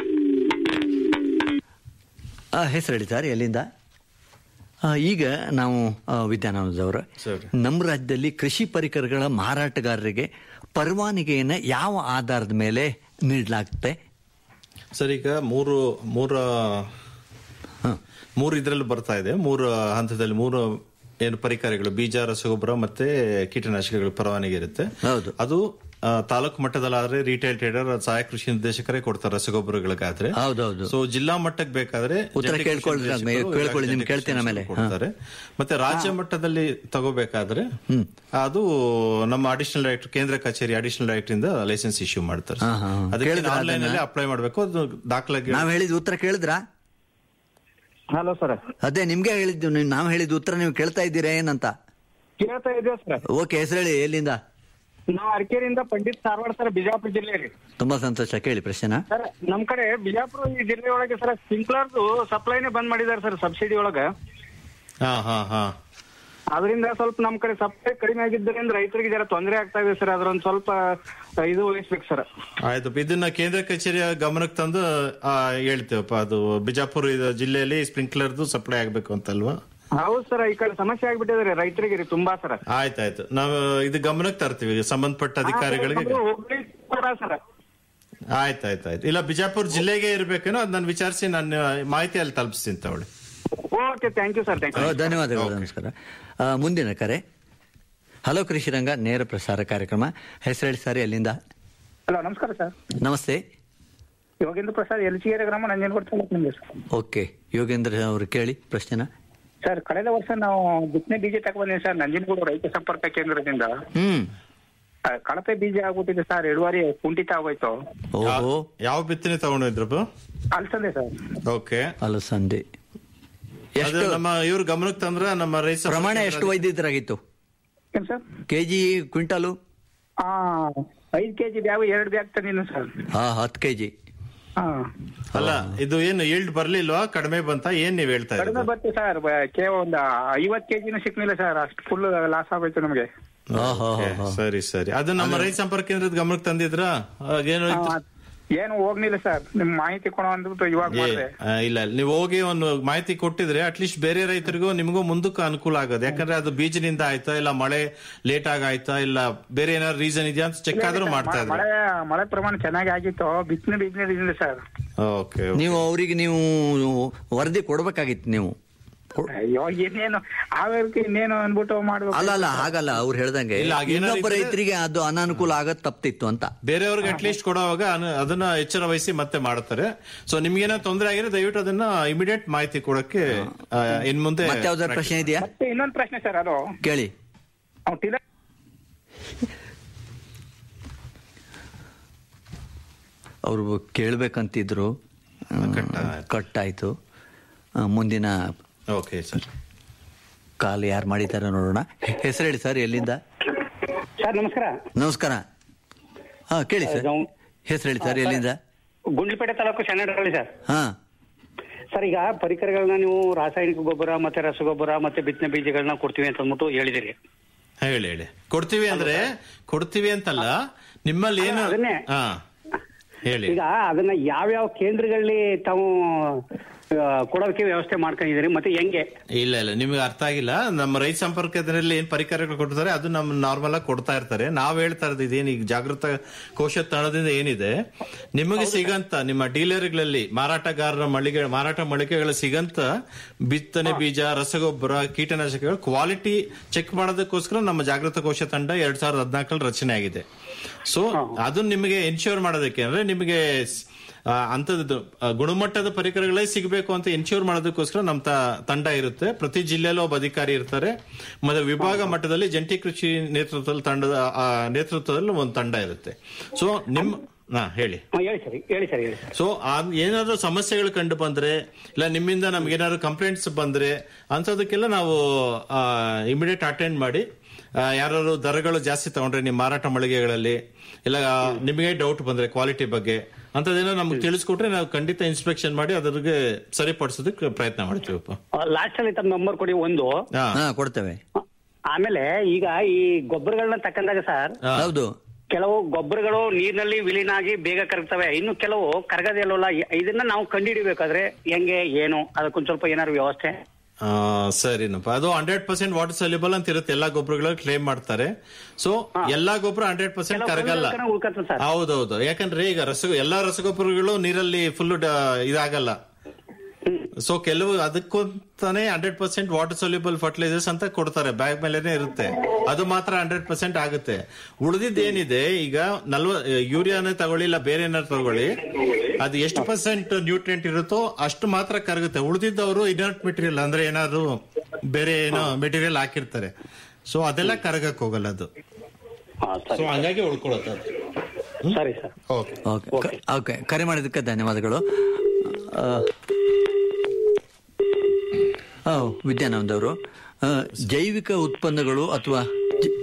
ಆ, ಹೆಸರು ಹೇಳಿ ಸರ್ ಎಲ್ಲಿಂದ ಆ, ಈಗ ನಾವು ಆ, ವಿದ್ಯಾನಂದದವರು ನಮ್ಮ ರಾಜ್ಯದಲ್ಲಿ ಕೃಷಿ ಪರಿಕರಗಳ ಮಾರಾಟಗಾರರಿಗೆ ಪರವಾನಗಿಯನ್ನು ಯಾವ ಆಧಾರದ ಮೇಲೆ ನೀಡಲಾಗುತ್ತೆ ಸರ್ ಈಗ ಮೂರು ಮೂರ ಮೂರು ಇದ್ರಲ್ಲಿ ಬರ್ತಾ ಇದೆ ಮೂರು ಹಂತದಲ್ಲಿ ಮೂರು ಏನು ಪರಿಕರಗಳು ಬೀಜ ರಸಗೊಬ್ಬರ ಮತ್ತೆ ಕೀಟನಾಶಕಗಳ ಪರವಾನಗಿ ಇರುತ್ತೆ ಅದು ಆ, ತಾಲೂಕು ಮಟ್ಟದಲ್ಲಾದ್ರೆ ರಿಟೇಲ್ ಟ್ರೇಡರ್ ಸಹಾಯಕ ಕೃಷಿ ನಿರ್ದೇಶಕರೇ ಕೊಡ್ತಾರೆ ರಸಗೊಬ್ಬರಗಳಿಗಾದ್ರೆ ಹೌದೌದು ಸೊ ಜಿಲ್ಲಾ ಮಟ್ಟಕ್ಕೆ ಬೇಕಾದ್ರೆ ಉತ್ತರ ಜಂಟಿ ಕೃಷಿ ಕೇಳ್ಕೊಳ್ರಿ ಅದ್ನ- ನಿರ್ದೇಶಕರು, ಕೇಳ್ಕೊಳ್ಳಿ, ನಿಮ್ಗೆ ಜಂಟಿ ಕೇಳ್ತೀನಿ ಆಮೇಲೆ. ಕೃಷಿ ಕೊಡ್ತಾರೆ ಮತ್ತೆ ರಾಜ್ಯ ಮಟ್ಟದಲ್ಲಿ ತಗೋಬೇಕಾದ್ರೆ ಅದು ನಮ್ಮ ಅಡಿಷನಲ್ ಡೈರೆಕ್ಟರ್ ಕೇಂದ್ರ ಕಚೇರಿ ಅಡಿಷನಲ್ ಡೈರೆಕ್ಟರ್ ಇಂದ ಲೈಸೆನ್ಸ್ ಇಶ್ಯೂ ಮಾಡ್ತಾರೆ ಹಾ, ಹಾ, ಹಾ. ಅದಕ್ಕೆ ಕೇಳಿದ್ರಾ ಆನ್ಲೈನ್ ಅಲ್ಲಿ ಅದನ್ನ? ಅಪ್ಲೈ ಮಾಡಬೇಕು ಅದು ದಾಖಲಾಗಿ ನಾವು ಹೇಳಿದ ಉತ್ತರ ಕೇಳಿದ್ರಾ ಹಲೋ ಸರ್ ಅದೇ ನಿಮ್ಗೆ ಹೇಳಿದ್ದು ನೀವು- ನಾವು ಹೇಳಿದ ಉತ್ತರ ನೀವು ಕೇಳ್ತಾ ಇದ್ದೀರಾ ಏನಂತ ಕೇಳ್ತಾ ಇದ್ದೇವೆ ಸರ್ ಓಕೆ ಹೆಸರು ಹೇಳಿ ಎಲ್ಲಿಂದ ನಾವು ಅರಕೇರಿಯಿಂದ ಪಂಡಿತ್ ಧಾರವಾಡ ಸರ್ ಬಿಜಾಪುರ ಜಿಲ್ಲೆ ರೀ ತುಂಬಾ ಸಂತೋಷ ಕೇಳಿ ಪ್ರಶ್ನೆನ ಸರ್ ನಮ್ ಕಡೆ ಬಿಜಾಪುರ ಈ ಜಿಲ್ಲೆ ಒಳಗೆ ಸರ್ ಸ್ಪ್ರಿಂಕ್ಲರ್ದು ಸಪ್ಲೈನೇ ಬಂದ್ ಮಾಡಿದ್ದಾರೆ ಸರ್ ಸಬ್ಸಿಡಿ ಒಳಗ ಹಾ ಹಾ ಹಾ ಅದರಿಂದ ಸ್ವಲ್ಪ ನಮ್ ಕಡೆ ಸಪ್ಲೈ ಕಡಿಮೆ ಆಗಿದ್ದರಿಂದ ರೈತರಿಗೆ ಜರ ತೊಂದರೆ ಆಗ್ತಾ ಇದೆ ಸರ್ ಅದ್ರೊಂದ್ ಸ್ವಲ್ಪ ಇದು ವಹಿಸ್ಬೇಕು ಸರ್ ಆಯ್ತಪ್ಪ ಇದನ್ನ ಕೇಂದ್ರ ಕಚೇರಿಯ ಗಮನಕ್ಕೆ ತಂದು ಆ, ಹೇಳ್ತೇವಪ್ಪ ಅದು ಬಿಜಾಪುರ ಇದು ಜಿಲ್ಲೆಯಲ್ಲಿ ಸ್ಪ್ರಿಂಕ್ಲರ್ದು ಸಪ್ಲೈ ಆಗ್ಬೇಕು ಅಂತಲ್ವಾ ಹೌದು ಸರ್ ಈ ಕಡೆ ಸಮಸ್ಯೆ ಆಗ್ಬಿಟ್ಟಿದೆ ರೈತರಿಗೆ ರೀ ತುಂಬಾ ಸರ್ ಆಯ್ತಾಯ್ತು ನಾವು ಇದು ಗಮನಕ್ಕೆ ತರ್ತೀವಿ ಸಂಬಂಧಪಟ್ಟ ಅಧಿಕಾರಿಗಳಿಗೆ ಹುಬ್ಳಿ ಕೂಡ ಸರ್ ಆಯ್ತಾಯ್ತಾಯ್ತು ಇಲ್ಲ ಬಿಜಾಪುರ ಜಿಲ್ಲೆಗೆ ಇರ್ಬೇಕೇನೋ ಅದ್ ನಾನು ವಿಚಾರಿಸಿ ನಾನು ಮಾಹಿತಿ ಅಲ್ಲಿ ತಲುಪಿಸ್ತೀನಿ ತಗೊಳ್ಳಿ okay thank you sir thank ಓ, ಯು ಧನ್ಯವಾದಗಳು ನಮಸ್ಕಾರ ಆ, ಮುಂದಿನ ಕರೆ ಹಲೋ ಕೃಷಿ ರಂಗ ನೇರ ಪ್ರಸಾರ ಕಾರ್ಯಕ್ರಮ ಹೆಸರು ಹೇಳಿ ಸರ್ ಎಲ್ಲಿಂದ ಹಲೋ ನಮಸ್ಕಾರ ಸರ್ ನಮಸ್ತೆ ಯೋಗೇಂದ್ರ ಪ್ರಸಾದ್ ಎಲ್ಚಿಗೆರೆ ಗ್ರಾಮ ನಂಜನಗೂಡ ತಾಲೂಕು ನಿಮ್ಗೆ ಸರ್ ಓಕೆ ಯೋಗೇಂದ್ರ ಅವರು ಕೇಳಿ ಪ್ರಶ್ನೆನ ಸರ್ ಕಳೆದ ವರ್ಷ ನಾವು ಬಿತ್ತನೆ ಬೀಜ ತಗೊಂಡ್ಬಂದಿವಿ ಸರ್ ನಂಜನಗೂಡು ರೈತ ಸಂಪರ್ಕ ಕೇಂದ್ರದಿಂದ ಹ್ಮ್ ಆ, ಕಳಪೆ ಬೀಜ ಆಗ್ಬಿಟ್ಟಿದೆ ಸರ್ ಇಳುವರಿ ಕುಂಠಿತ ಆಗೋಯ್ತು ಓಹೋ ಯಾವ ಬಿತ್ತನೆ ತಗೊಂಡಿದ್ರು ಅಲ್ಸಂದೆ ಸರ್ ಓಕೆ ಅಲಸಂದೆ ಅದು ನಮ್ಮ ಇವ್ರ ಗಮನಕ್ಕೆ ತಂದ್ರ ನಮ್ಮ ರೈತ ಪ್ರಮಾಣ ಎಷ್ಟು ಒಯ್ದಿದ್ರಾಗಿತ್ತು ಏನ್ ಸರ್ ಕೆಜಿ ಕ್ವಿಂಟಾಲು ಆ ಐದ್ ಕೆಜಿ ಬ್ಯಾಗ್ ಎರಡ್ ಬ್ಯಾಗ್ ತಂದಿನ ಸರ್ ಹಾ ಹತ್ತು ಕೆಜಿ ಹಾ ಅಲ್ಲ ಇದು ಏನು ಈಲ್ಡ್ ಬರ್ಲಿಲ್ವಾ ಕಡಿಮೆ ಬಂತ ಏನ್ ನೀವ್ ಹೇಳ್ತಾ ಕಡಿಮೆ ಇರೋದು ಬತ್ತು ಸರ್ ಕೇವಲ ಒಂದು ಐವತ್ ಕೆಜಿನೂ ಸಿಕ್ಲಿಲ್ಲ ಸರ್ ಅಷ್ಟು ಫುಲ್ ಲಾಸ್ ಆಗೋಯ್ತು ನಮಗೆ Okay, ಸರಿ ಸರಿ ಅದು ನಮ್ಮ ರೈತ ಸಂಪರ್ಕ ಕೇಂದ್ರದ ಗಮನಕ್ಕೆ ತಂದಿದ್ರ ಏನು ಏನು ಹೋಗ್ಲಿಲ್ಲ ಸರ್ ನಿಮ್ ಮಾಹಿತಿ ಕೊಡೋ ಅಂದ್ಬಿಟ್ಟು ಇವಾಗ ಮಾಡಿದೆ ಇಲ್ಲ ನೀವು ಹೋಗಿ ಒಂದು ಮಾಹಿತಿ ಕೊಟ್ಟಿದ್ರೆ ಅಟ್ಲೀಸ್ಟ್ ಬೇರೆ ರೈತರಿಗೂ ನಿಮಗೂ ಮುಂದಕ್ಕೆ ಅನುಕೂಲ ಆಗೋದು ಯಾಕಂದ್ರೆ ಅದು ಬೀಜನಿಂದ ಆಯ್ತಾ ಇಲ್ಲ ಮಳೆ ಲೇಟ್ ಆಗ ಆಯ್ತಾ ಇಲ್ಲ ಬೇರೆ ಏನಾದ್ರು ರೀಸನ್ ಇದೆಯಾ ಅಂತ ಚೆಕ್ ಆದ್ರೂ ಮಾಡ್ತಾ ಇದ್ರು ಮಳೆ ಮಳೆ ಪ್ರಮಾಣ ಚೆನ್ನಾಗಿ ಆಗಿತ್ತು ಬಿತ್ತನೆ ಬಿತ್ತನೆ ಸರ್ ಓಕೆ ನೀವು ಅವರಿಗೆ ನೀವು ವರದಿ ಕೊಡ್ಬೇಕಾಗಿತ್ತು ನೀವು ಅಯ್ಯೋ ಇನ್ನೇನು ಆವೇರ್ಕೆ ಇನ್ನೇನು ಅನ್ಬಿಟ್ಟು ಮಾಡ್ಬೇಕು ಅಲ್ಲ ಅಲ್ಲ ಹಾಗಲ್ಲ ಅವ್ರು ಹೇಳ್ದಂಗೆ ಇಲ್ಲ, ಹಾಗೇನಾದ್ರು ಇನ್ನೊಬ್ಬ ಇದ್ರೆ- ರೈತರಿಗೆ ಅದು ಅನಾನುಕೂಲ ಆಗದ್ ತಪ್ತಿತ್ತು ಅಂತ ಬೇರೆಯವ್ರಿಗೆ ಅಟ್ಲೀಸ್ಟ್ ಕೊಡುವಾಗ ಅನ- ಅದನ್ನ ಎಚ್ಚರ ವಹಿಸಿ ಮತ್ತೆ ಮಾಡ್ತಾರೆ ಸೊ ನಿಮ್ಗೇನೋ ತೊಂದರೆ ಆಗಿದ್ರೆ ದಯವಿಟ್ಟು ಅದನ್ನ ಇಮಿಡಿಯೇಟ್ ಮಾಹಿತಿ ಕೊಡಕ್ಕೆ ಆ, ಇನ್ ಮುಂದೆ ಮತ್ತೆ ಯಾವ್ದಾದ್ರು ಪ್ರಶ್ನೆ ಇದೆಯಾ ಮತ್ತೆ ಇನ್ನೊಂದು ಪ್ರಶ್ನೆ ಸರ್ ಅದು ಕೇಳಿ ಅವ್ನು ಟಿಲರ್ ಅವರು ಕೇಳ್ಬೇಕಂತಿದ್ರು ಕಟ್ ಆಯ್ತು ಆ, ಮುಂದಿನ ಓಕೆ ಸರ್ ಕಾಲ್ ಯಾರು ಮಾಡಿದ್ದಾರೆ ನೋಡೋಣ ಹೆಸರು ಹೇಳಿ ಸರ್ ಎಲ್ಲಿಂದ ಸರ್ ನಮಸ್ಕಾರ ನಮಸ್ಕಾರ ಹಾ ಕೇಳಿ ಸರ್ ಹೆಸರು ಹೇಳಿ ಸರ್ ಎಲ್ಲಿಂದ ಗುಂಡ್ಲಪೇಟೆ ತಾಲೂಕು ಶರಣಹಳ್ಳಿ ಸರ್ ಹಾ ಸರ್ ಈಗ ಪರಿಕರಗಳನ್ನ ನೀವು ರಾಸಾಯನಿಕ ಗೊಬ್ಬರ ಮತ್ತೆ ರಸಗೊಬ್ಬರ ಮತ್ತೆ ಬಿತ್ತನೆ ಬೀಜಗಳನ್ನ ಕೊಡ್ತೀವಿ ಅಂತ ಅಂದ್ಬಿಟ್ಟು ಹೇಳಿದಿರಿ ಹೇಳಿ ಹೇಳಿ ಕೊಡ್ತೀವಿ ಅಂದ್ರೆ ಕೊಡ್ತೀವಿ ಅಂತಲ್ಲ ನಿಮ್ಮಲ್ಲಿ ಏನು ಅದನ್ನೇ. ಹಾ ಹೇಳಿ ಈಗ ಅದನ್ನ ಯಾವ್ಯಾವ ಕೇಂದ್ರಗಳಲ್ಲಿ ತಾವು ಆ, ಕೊಡೋದಕ್ಕೆ ವ್ಯವಸ್ಥೆ ಮಾಡ್ಕೊಂಡಿದ್ದೀರಿ ಮತ್ತೆ ಹೆಂಗೆ ಇಲ್ಲ ಇಲ್ಲ ನಿಮ್ಗೆ ಅರ್ಥ ಆಗಿಲ್ಲ ನಮ್ಮ ರೈತ ಸಂಪರ್ಕದಲ್ಲಿ ಏನ್ ಪರಿಕರಗಳು ಕೊಡ್ತಾರೆ ಅದು ನಮ್ಮ ನಾರ್ಮಲ್ ಆಗಿ ಕೊಡ್ತಾ ಇರ್ತಾರೆ ನಾವ್ ಹೇಳ್ತಾ ಇರೋದು ಇದೇನು ಈಗ ಜಾಗೃತ ಕೋಶ ತಾಣದಿಂದ ಏನಿದೆ ನಿಮಗೆ ಸಿಗಂತ ನಿಮ್ಮ ಡೀಲರ್ಗಳಲ್ಲಿ ಮಾರಾಟಗಾರರ ಮಳಿಗೆ ಮಾರಾಟ ಮಳಿಗೆಗಳ ಸಿಗಂತ ಬಿತ್ತನೆ ಬೀಜ ರಸಗೊಬ್ಬರ ಕೀಟನಾಶಕಗಳು ಕ್ವಾಲಿಟಿ ಚೆಕ್ ಮಾಡೋದಕ್ಕೋಸ್ಕರ ನಮ್ಮ ಜಾಗೃತ ಕೋಶ ತಂಡ ಎರಡ್ ಸಾವಿರದ ಹದಿನಾಲ್ಕರಲ್ಲಿ ರಚನೆ ಆಗಿದೆ ಸೊ ಅದನ್ನ ನಿಮಗೆ ಎನ್ಶ್ಯೂರ್ ಮಾಡೋದಕ್ಕೆ ಅಂದ್ರೆ ನಿಮಗೆ ಸ್- ಆ, ಅಂಥದ್ದು ಆ, ಗುಣಮಟ್ಟದ ಪರಿಕರಗಳೇ ಸಿಗಬೇಕು ಅಂತ ಎನ್ಶ್ಯೂರ್ ಮಾಡೋದಕ್ಕೋಸ್ಕರ ನಮ್ಮ ತ- ತಂಡ ಇರುತ್ತೆ ಪ್ರತಿ ಜಿಲ್ಲೆಯಲ್ಲೂ ಒಬ್ಬ ಅಧಿಕಾರಿ ಇರ್ತಾರೆ ಮತ್ತೆ ವಿಭಾಗ ಮಟ್ಟದಲ್ಲಿ ಜಂಟಿ ಕೃಷಿ ನೇತೃತ್ವದಲ್ಲಿ ತಂಡದ ಆ, ನೇತೃತ್ವದಲ್ಲಿ ಒಂದು ತಂಡ ಇರುತ್ತೆ ಸೊ ನಿಮ್ಮ ಹಾ ಹೇಳಿ ಹಾ, ಹೇಳಿ ಸರ್ ಹೇಳಿ ಸರ್ ಹೇಳಿ ಸೊ ಏನಾದ್ರು ಸಮಸ್ಯೆಗಳು ಕಂಡು ಬಂದ್ರೆ ಇಲ್ಲ ನಿಮ್ಮಿಂದ ನಮ್ಗೆ ಏನಾದ್ರು ಕಂಪ್ಲೇಂಟ್ಸ್ ಬಂದ್ರೆ ಅಂಥದಕ್ಕೆಲ್ಲ ನಾವು ಇಮಿಡಿಯೇಟ್ ಅಟೆಂಡ್ ಮಾಡಿ ಯಾರು ದರಗಳು ಜಾಸ್ತಿ ತಗೊಂಡ್ರೆ ನಿಮ್ಮ ಮಾರಾಟ ಮಳಿಗೆಗಳಲ್ಲಿ ಇಲ್ಲ ಆ, ನಿಮಗೆ ಡೌಟ್ ಬಂದ್ರೆ ಕ್ವಾಲಿಟಿ ಬಗ್ಗೆ ಅಂಥದ್ದೇನೋ ನಮ್ಗೆ ತಿಳಿಸ್ಕೊಟ್ರೆ ನಾವು ಖಂಡಿತ ಇನ್ಸ್ಪೆಕ್ಷನ್ ಮಾಡಿ ಅದ್ರಿಗೆ ಸರಿಪಡಿಸೋದಕ್ಕೆ ಪ್ರಯತ್ನ ಮಾಡ್ತೀವಪ್ಪ ಲಾಸ್ಟ್ ಅಲ್ಲಿ ತಮ್ಮ ನಂಬರ್ ಕೊಡಿ ಒಂದು ಹಾ ಕೊಡ್ತೇವೆ ಆಮೇಲೆ ಈಗ ಈ ಗೊಬ್ಬರಗಳನ್ನ ತಕ್ಕಂದಾಗ ಸರ್ ಹೌದು ಕೆಲವು ಗೊಬ್ಬರಗಳು ನೀರಿನಲ್ಲಿ ವಿಲೀನ ಆಗಿ ಬೇಗ ಕರಗ್ತವೆ ಇನ್ನು ಕೆಲವು ಕರಗದೇ ಇಲ್ವಲ್ಲ ಇ- ಇದನ್ನ ನಾವು ಕಂಡುಹಿಡಿಬೇಕಾದ್ರೆ ಹೆಂಗೆ ಏನು ಅದಕ್ಕೊಂದ್ ಸ್ವಲ್ಪ ಏನಾದ್ರು ವ್ಯವಸ್ಥೆ ಆ, ಸರಿನಪ್ಪ ಅದು ಹಂಡ್ರೆಡ್ ಪರ್ಸೆಂಟ್ ವಾಟರ್ ಸಲ್ಯೂಬಲ್ ಅಂತ ಇರುತ್ತೆ ಎಲ್ಲಾ ಗೊಬ್ಬರಗಳಲ್ಲಿ ಕ್ಲೇಮ್ ಮಾಡ್ತಾರೆ ಸೊ ಎಲ್ಲಾ ಗೊಬ್ಬರ ಹಂಡ್ರೆಡ್ ಪರ್ಸೆಂಟ್ ಕೆಲವು ಕರಗಲ್ಲ ಕರಗಲ್ಲ, ಉಳ್ಕತ್ತವೆ ಸರ್. ಹೌದೌದು ಯಾಕಂದ್ರೆ ಈಗ ರಸ ಎಲ್ಲಾ ರಸಗೊಬ್ಬರಗಳು ನೀರಲ್ಲಿ ಫುಲ್ ಇದಾಗಲ್ಲ ಸೊ ಕೆಲವು ಅದಕ್ಕಂತಾನೆ hundred percent water soluble fertilisers ಅಂತ ಕೊಡ್ತಾರೆ ಬ್ಯಾಗ್ ಮೇಲೆನೆ ಇರುತ್ತೆ ಅದು ಮಾತ್ರ ಹಂಡ್ರೆಡ್ ಪರ್ಸೆಂಟ್ ಆಗುತ್ತೆ ಉಳಿದಿದ್ದು ಏನಿದೆ ಈಗ ನಲ್ವ ಯೂರಿಯಾನೇ ತಗೊಳ್ಳಿ ಇಲ್ಲ ಬೇರೆ ಏನಾದ್ರು ತಗೊಳ್ಳಿ ಅದು ಎಷ್ಟು ಪರ್ಸೆಂಟ್ ನ್ಯೂಟ್ರಿಯೆಂಟ್ ಇರುತ್ತೋ ಅಷ್ಟು ಮಾತ್ರ ಕರಗುತ್ತೆ ಉಳಿದಿದ್ದವರು ಇನರ್ಟ್ ಮೆಟೀರಿಯಲ್ ಅಂದ್ರೆ ಏನಾದ್ರು ಬೇರೆ ಏನೋ ಮೆಟೀರಿಯಲ್ ಹಾಕಿರ್ತಾರೆ ಸೊ ಅದೆಲ್ಲ ಕರಗಕ್ ಹೋಗಲ್ಲ ಅದು ಸೊ ಹಂಗಾಗಿ ಉಳ್ಕೊಳತ್ತೆ ಅದು ಸರಿ ಸರ್ ಓಕೆ ಓಕೆ ಓಕೆ ಕರೆ ಮಾಡಿದ್ದಕ್ಕೆ ಧನ್ಯವಾದಗಳು ಆ, ಆ, ವಿದ್ಯಾನಂದ್ ಅವರು ಆ, ಜೈವಿಕ ಉತ್ಪನ್ನಗಳು ಅಥವಾ ಜ-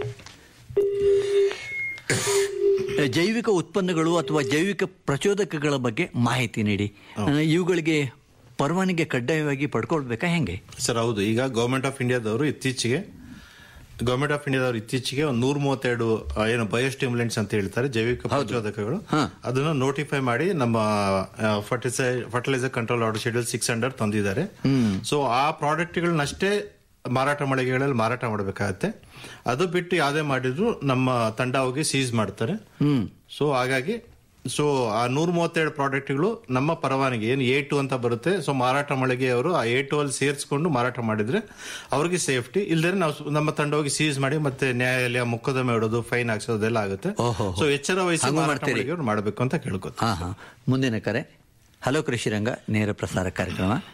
ಜೈವಿಕ ಉತ್ಪನ್ನಗಳು ಅಥವಾ ಜೈವಿಕ ಪ್ರಚೋದಕಗಳ ಬಗ್ಗೆ ಮಾಹಿತಿ ನೀಡಿ ಆ, ಇವುಗಳಿಗೆ ಪರವಾನಗಿ ಕಡ್ಡಾಯವಾಗಿ ಪಡ್ಕೊಳ್ಬೇಕಾ ಹೆಂಗೆ ಸರ್ ಹೌದು ಈಗ ಗವರ್ಮೆಂಟ್ ಆಫ್ ಇಂಡಿಯಾದವರು ಇತ್ತೀಚೆಗೆ ಗವರ್ಮೆಂಟ್ ಆಫ್ ಇಂಡಿಯಾದವರು ಇತ್ತೀಚೆಗೆ ಒಂದು ನೂರ ಮೂವತ್ತೆರಡು ಆ, ಏನು ಬಯೋಸ್ಟಿಮ್ಯುಲೆಂಟ್ಸ್ ಅಂತ ಹೇಳ್ತಾರೆ ಜೈವಿಕ ಪ್ರಚೋದಕಗಳು ಅದನ್ನ ನೋಟಿಫೈ ಮಾಡಿ ನಮ್ಮ fertiliser control order schedule six hundred ತಂದಿದ್ದಾರೆ ಸೊ ಆ ಪ್ರಾಡಕ್ಟ್ಗಳನ್ನಷ್ಟೇ ಮಾರಾಟ ಮಳಿಗೆಗಳಲ್ಲಿ ಮಾರಾಟ ಮಾಡಬೇಕಾಗತ್ತೆ ಅದು ಬಿಟ್ಟು ಯಾವುದೇ ಮಾಡಿದ್ರು ನಮ್ಮ ತಂಡ ಹೋಗಿ ಸೀಸ್ ಮಾಡ್ತಾರೆ ಸೊ ಹಾಗಾಗಿ ಸೊ ಆ ನೂರ ಮೂವತ್ತೆರಡು ಪ್ರಾಡಕ್ಟ್ಗಳು ನಮ್ಮ ಪರವಾನಗಿ ಏನು ಎ ಟು ಅಂತ ಬರುತ್ತೆ ಸೊ ಮಾರಾಟ ಮಳಿಗೆಯವರು ಆ ಎ ಟು ಅಲ್ಲಿ ಸೇರಿಸ್ಕೊಂಡು ಮಾರಾಟ ಮಾಡಿದ್ರೆ ಅವ್ರಿಗೆ ಸೇಫ್ಟಿ ಇಲ್ದೇ ನಾವು ಸು- ನಮ್ಮ ತಂಡ ಹೋಗಿ ಸೀಸ್ ಮಾಡಿ ಮತ್ತೆ ನ್ಯಾಯಾಲಯ ಮೊಕದ್ದಮೆ ಇಡೋದು ಫೈನ್ ಹಾಕ್ಸೋದೆಲ್ಲ ಆಗುತ್ತೆ ಸೊ ಎಚ್ಚರ ವಹಿಸಿ ಹಂಗೂ ಮಾರಾಟ ಮಾಡ್ತೀರಿ? ಮಳಿಗೆಯವರು ಮಾಡಬೇಕು ಅಂತ ಕೇಳ್ಕೊತ ಹಾ ಹಾ ಮುಂದಿನ ಕರೆ ಹಲೋ ಕೃಷಿ ರಂಗ ನೇರ ಪ್ರಸಾರ ಕಾರ್ಯಕ್ರಮ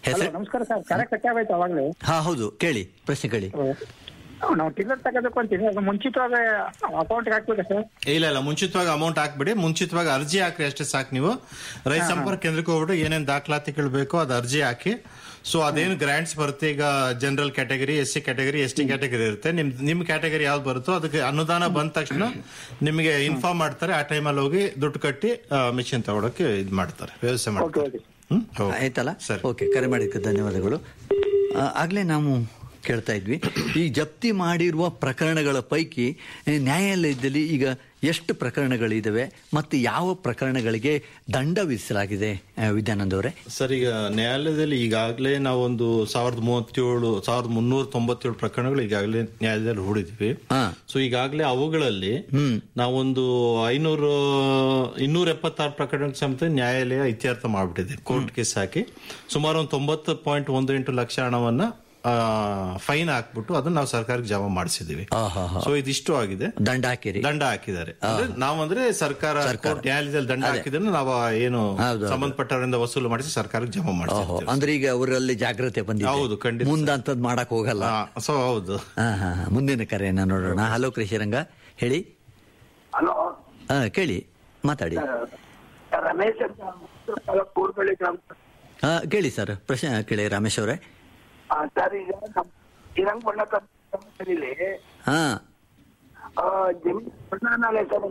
ಹೆಸರು ನಮಸ್ಕಾರ ಸರ್ ಕರೆ ಕಟ್ಟಾಗೋಯ್ತು ಅವಾಗ್ಲೇ ಹಾ ಹೌದು ಕೇಳಿ ಪ್ರಶ್ನೆ ಕೇಳಿ ನಾವು ಟಿಲ್ಲರ್ ತಗೋಬೇಕು ಅಂತೀವಿ ಅದು ಮುಂಚಿತವಾಗಿ ಅಕೌಂಟ್ಗೆ ಹಾಕ್ಬೇಕಾ ಸರ್ ಇಲ್ಲ ಇಲ್ಲ ಮುಂಚಿತವಾಗಿ ಅಮೌಂಟ್ ಹಾಕ್ಬಿಡಿ ಮುಂಚಿತವಾಗಿ ಅರ್ಜಿ ಹಾಕ್ರಿ ಅಷ್ಟೇ ಸಾಕು ನೀವು ರೈತ ಸಂಪರ್ಕ ಕೇಂದ್ರಕ್ಕೆ ಹೋಗ್ಬಿಟ್ಟು ಏನೇನ್ ದಾಖಲಾತಿಗಳು ಬೇಕೋ ಅದು ಅರ್ಜಿ ಹಾಕಿ ಸೊ ಅದೇನು ಗ್ರಾಂಟ್ಸ್ ಬರುತ್ತೆ ಈಗ general category S C category S T category ಇರುತ್ತೆ ನಿಮ್ ನಿಮ್ ಕ್ಯಾಟಗರಿ ಯಾವ್ದು ಬರುತ್ತೋ ಅದಕ್ಕೆ ಅನುದಾನ ಬಂದ ತಕ್ಷಣ ನಿಮಗೆ ಇನ್ಫಾರ್ಮ್ ಮಾಡ್ತಾರೆ ಆ ಟೈಮಲ್ಲಿ ಹೋಗಿ ದುಡ್ಡು ಕಟ್ಟಿ ಮಿಷಿನ್ ತಗೊಳಕ್ಕೆ ಇದು ಮಾಡ್ತಾರೆ ವ್ಯವಸ್ಥೆ ಮಾಡ್ತಾರೆ ಹ್ಮ್? ಓಕೆ. ಆಯ್ತಲ್ಲ ಓಕೆ ಕರೆ ಮಾಡಿದ್ದಕ್ಕೆ ಧನ್ಯವಾದಗಳು ಆ, ಆಗ್ಲೇ ನಾವು ಕೇಳ್ತಾ ಇದ್ವಿ ಈ ಜಪ್ತಿ ಮಾಡಿರುವ ಪ್ರಕರಣಗಳ ಪೈಕಿ ಆ, ನ್ಯಾಯಾಲಯದಲ್ಲಿ ಈಗ ಎಷ್ಟು ಪ್ರಕರಣಗಳಿದಾವೆ ಮತ್ತು ಯಾವ ಪ್ರಕರಣಗಳಿಗೆ ದಂಡ ವಿಧಿಸಲಾಗಿದೆ ಆ, ವಿದ್ಯಾನಂದ್ ಅವರೇ ಸರ್ ಈಗ ನ್ಯಾಯಾಲಯದಲ್ಲಿ ಈಗಾಗಲೇ ನಾವೊಂದು ಸಾವಿರದ ಮೂವತ್ತೇಳು ಸಾವಿರದ ಮುನ್ನೂರ ತೊಂಬತ್ತೇಳು ಪ್ರಕರಣಗಳು ಈಗಾಗಲೇ ನ್ಯಾಯಾಲಯದಲ್ಲಿ ಹೂಡಿದ್ವಿ ಸೊ ಈಗಾಗಲೇ ಅವುಗಳಲ್ಲಿ ನಾವೊಂದು ಐನೂರು ಇನ್ನೂರ ಎಪ್ಪತ್ತಾರು ಪ್ರಕರಣ ಸಮೇತ ನ್ಯಾಯಾಲಯ ಇತ್ಯರ್ಥ ಮಾಡಿಬಿಟ್ಟಿದೆ ಕೋರ್ಟ್ ಕೇಸ್ ಹಾಕಿ ಸುಮಾರು ಒಂದು ತೊಂಬತ್ತು ಪಾಯಿಂಟ್ ಒಂದು ಎಂಟು ಲಕ್ಷ ಹಣವನ್ನ ಫೈನ್ ಹಾಕ್ಬಿಟ್ಟು ಅದನ್ನ ನಾವು ಸರ್ಕಾರಕ್ಕೆ ಜಮಾ ಮಾಡಿಸಿದೀವಿ ಸೊ ಇದಿಷ್ಟು ಆಗಿದೆ ದಂಡ ಹಾಕಿರಿ ದಂಡ ಹಾಕಿದ್ದಾರೆ ಅಂದ್ರೆ ನಾವಂದ್ರೆ ಸರ್ಕಾರ ಕೋರ್ಟ್ ನ್ಯಾಯಾಲಯದಲ್ಲಿ ದಂಡ ಹಾಕಿದ್ರೆ ನಾವು ಆ ಏನು ಸಂಬಂಧಪಟ್ಟವರಿಂದ ವಸೂಲು ಮಾಡಿಸಿ ಸರ್ಕಾರಕ್ಕೆ ಜಮಾ ಓಹೋ ಮಾಡ್ತೀವಿ ಅಂದ್ರೆ ಈಗ ಅವರಲ್ಲಿ ಜಾಗ್ರತೆ ಬಂದಿದೆ ಹೌದು, ಖಂಡಿತ ಮುಂದಂತದ್ ಮಾಡಕ್ ಹೋಗಲ್ಲ ಸೊ ಹೌದು ಹಾ ಹಾ ಹಾ. ಮುಂದಿನ ಕರೆಯನ್ನ ನೋಡೋಣ ಹಲೋ ಕೃಷಿರಂಗ ಹೇಳಿ ಹಲೋ ಹಾ ಕೇಳಿ ಮಾತಾಡಿ ರಮೇಶ್ ಅಂತ ಕೂರ್ಗಳಿ ಗ್ರಾಮ ಹಾ ಕೇಳಿ ಸರ್ ಪ್ರಶ್ನೆ ಕೇಳಿ ರಮೇಶ್ ಅವರೇ ಆ, ಸರ್ ಈಗ ನಮ್ ಶ್ರೀರಂಗ ಬಣ್ಣ ಕಂಪನಿಲಿ ಹಾ ಜಮೀನ್ ಬಣ್ಣನಾಲೆ ಸರ್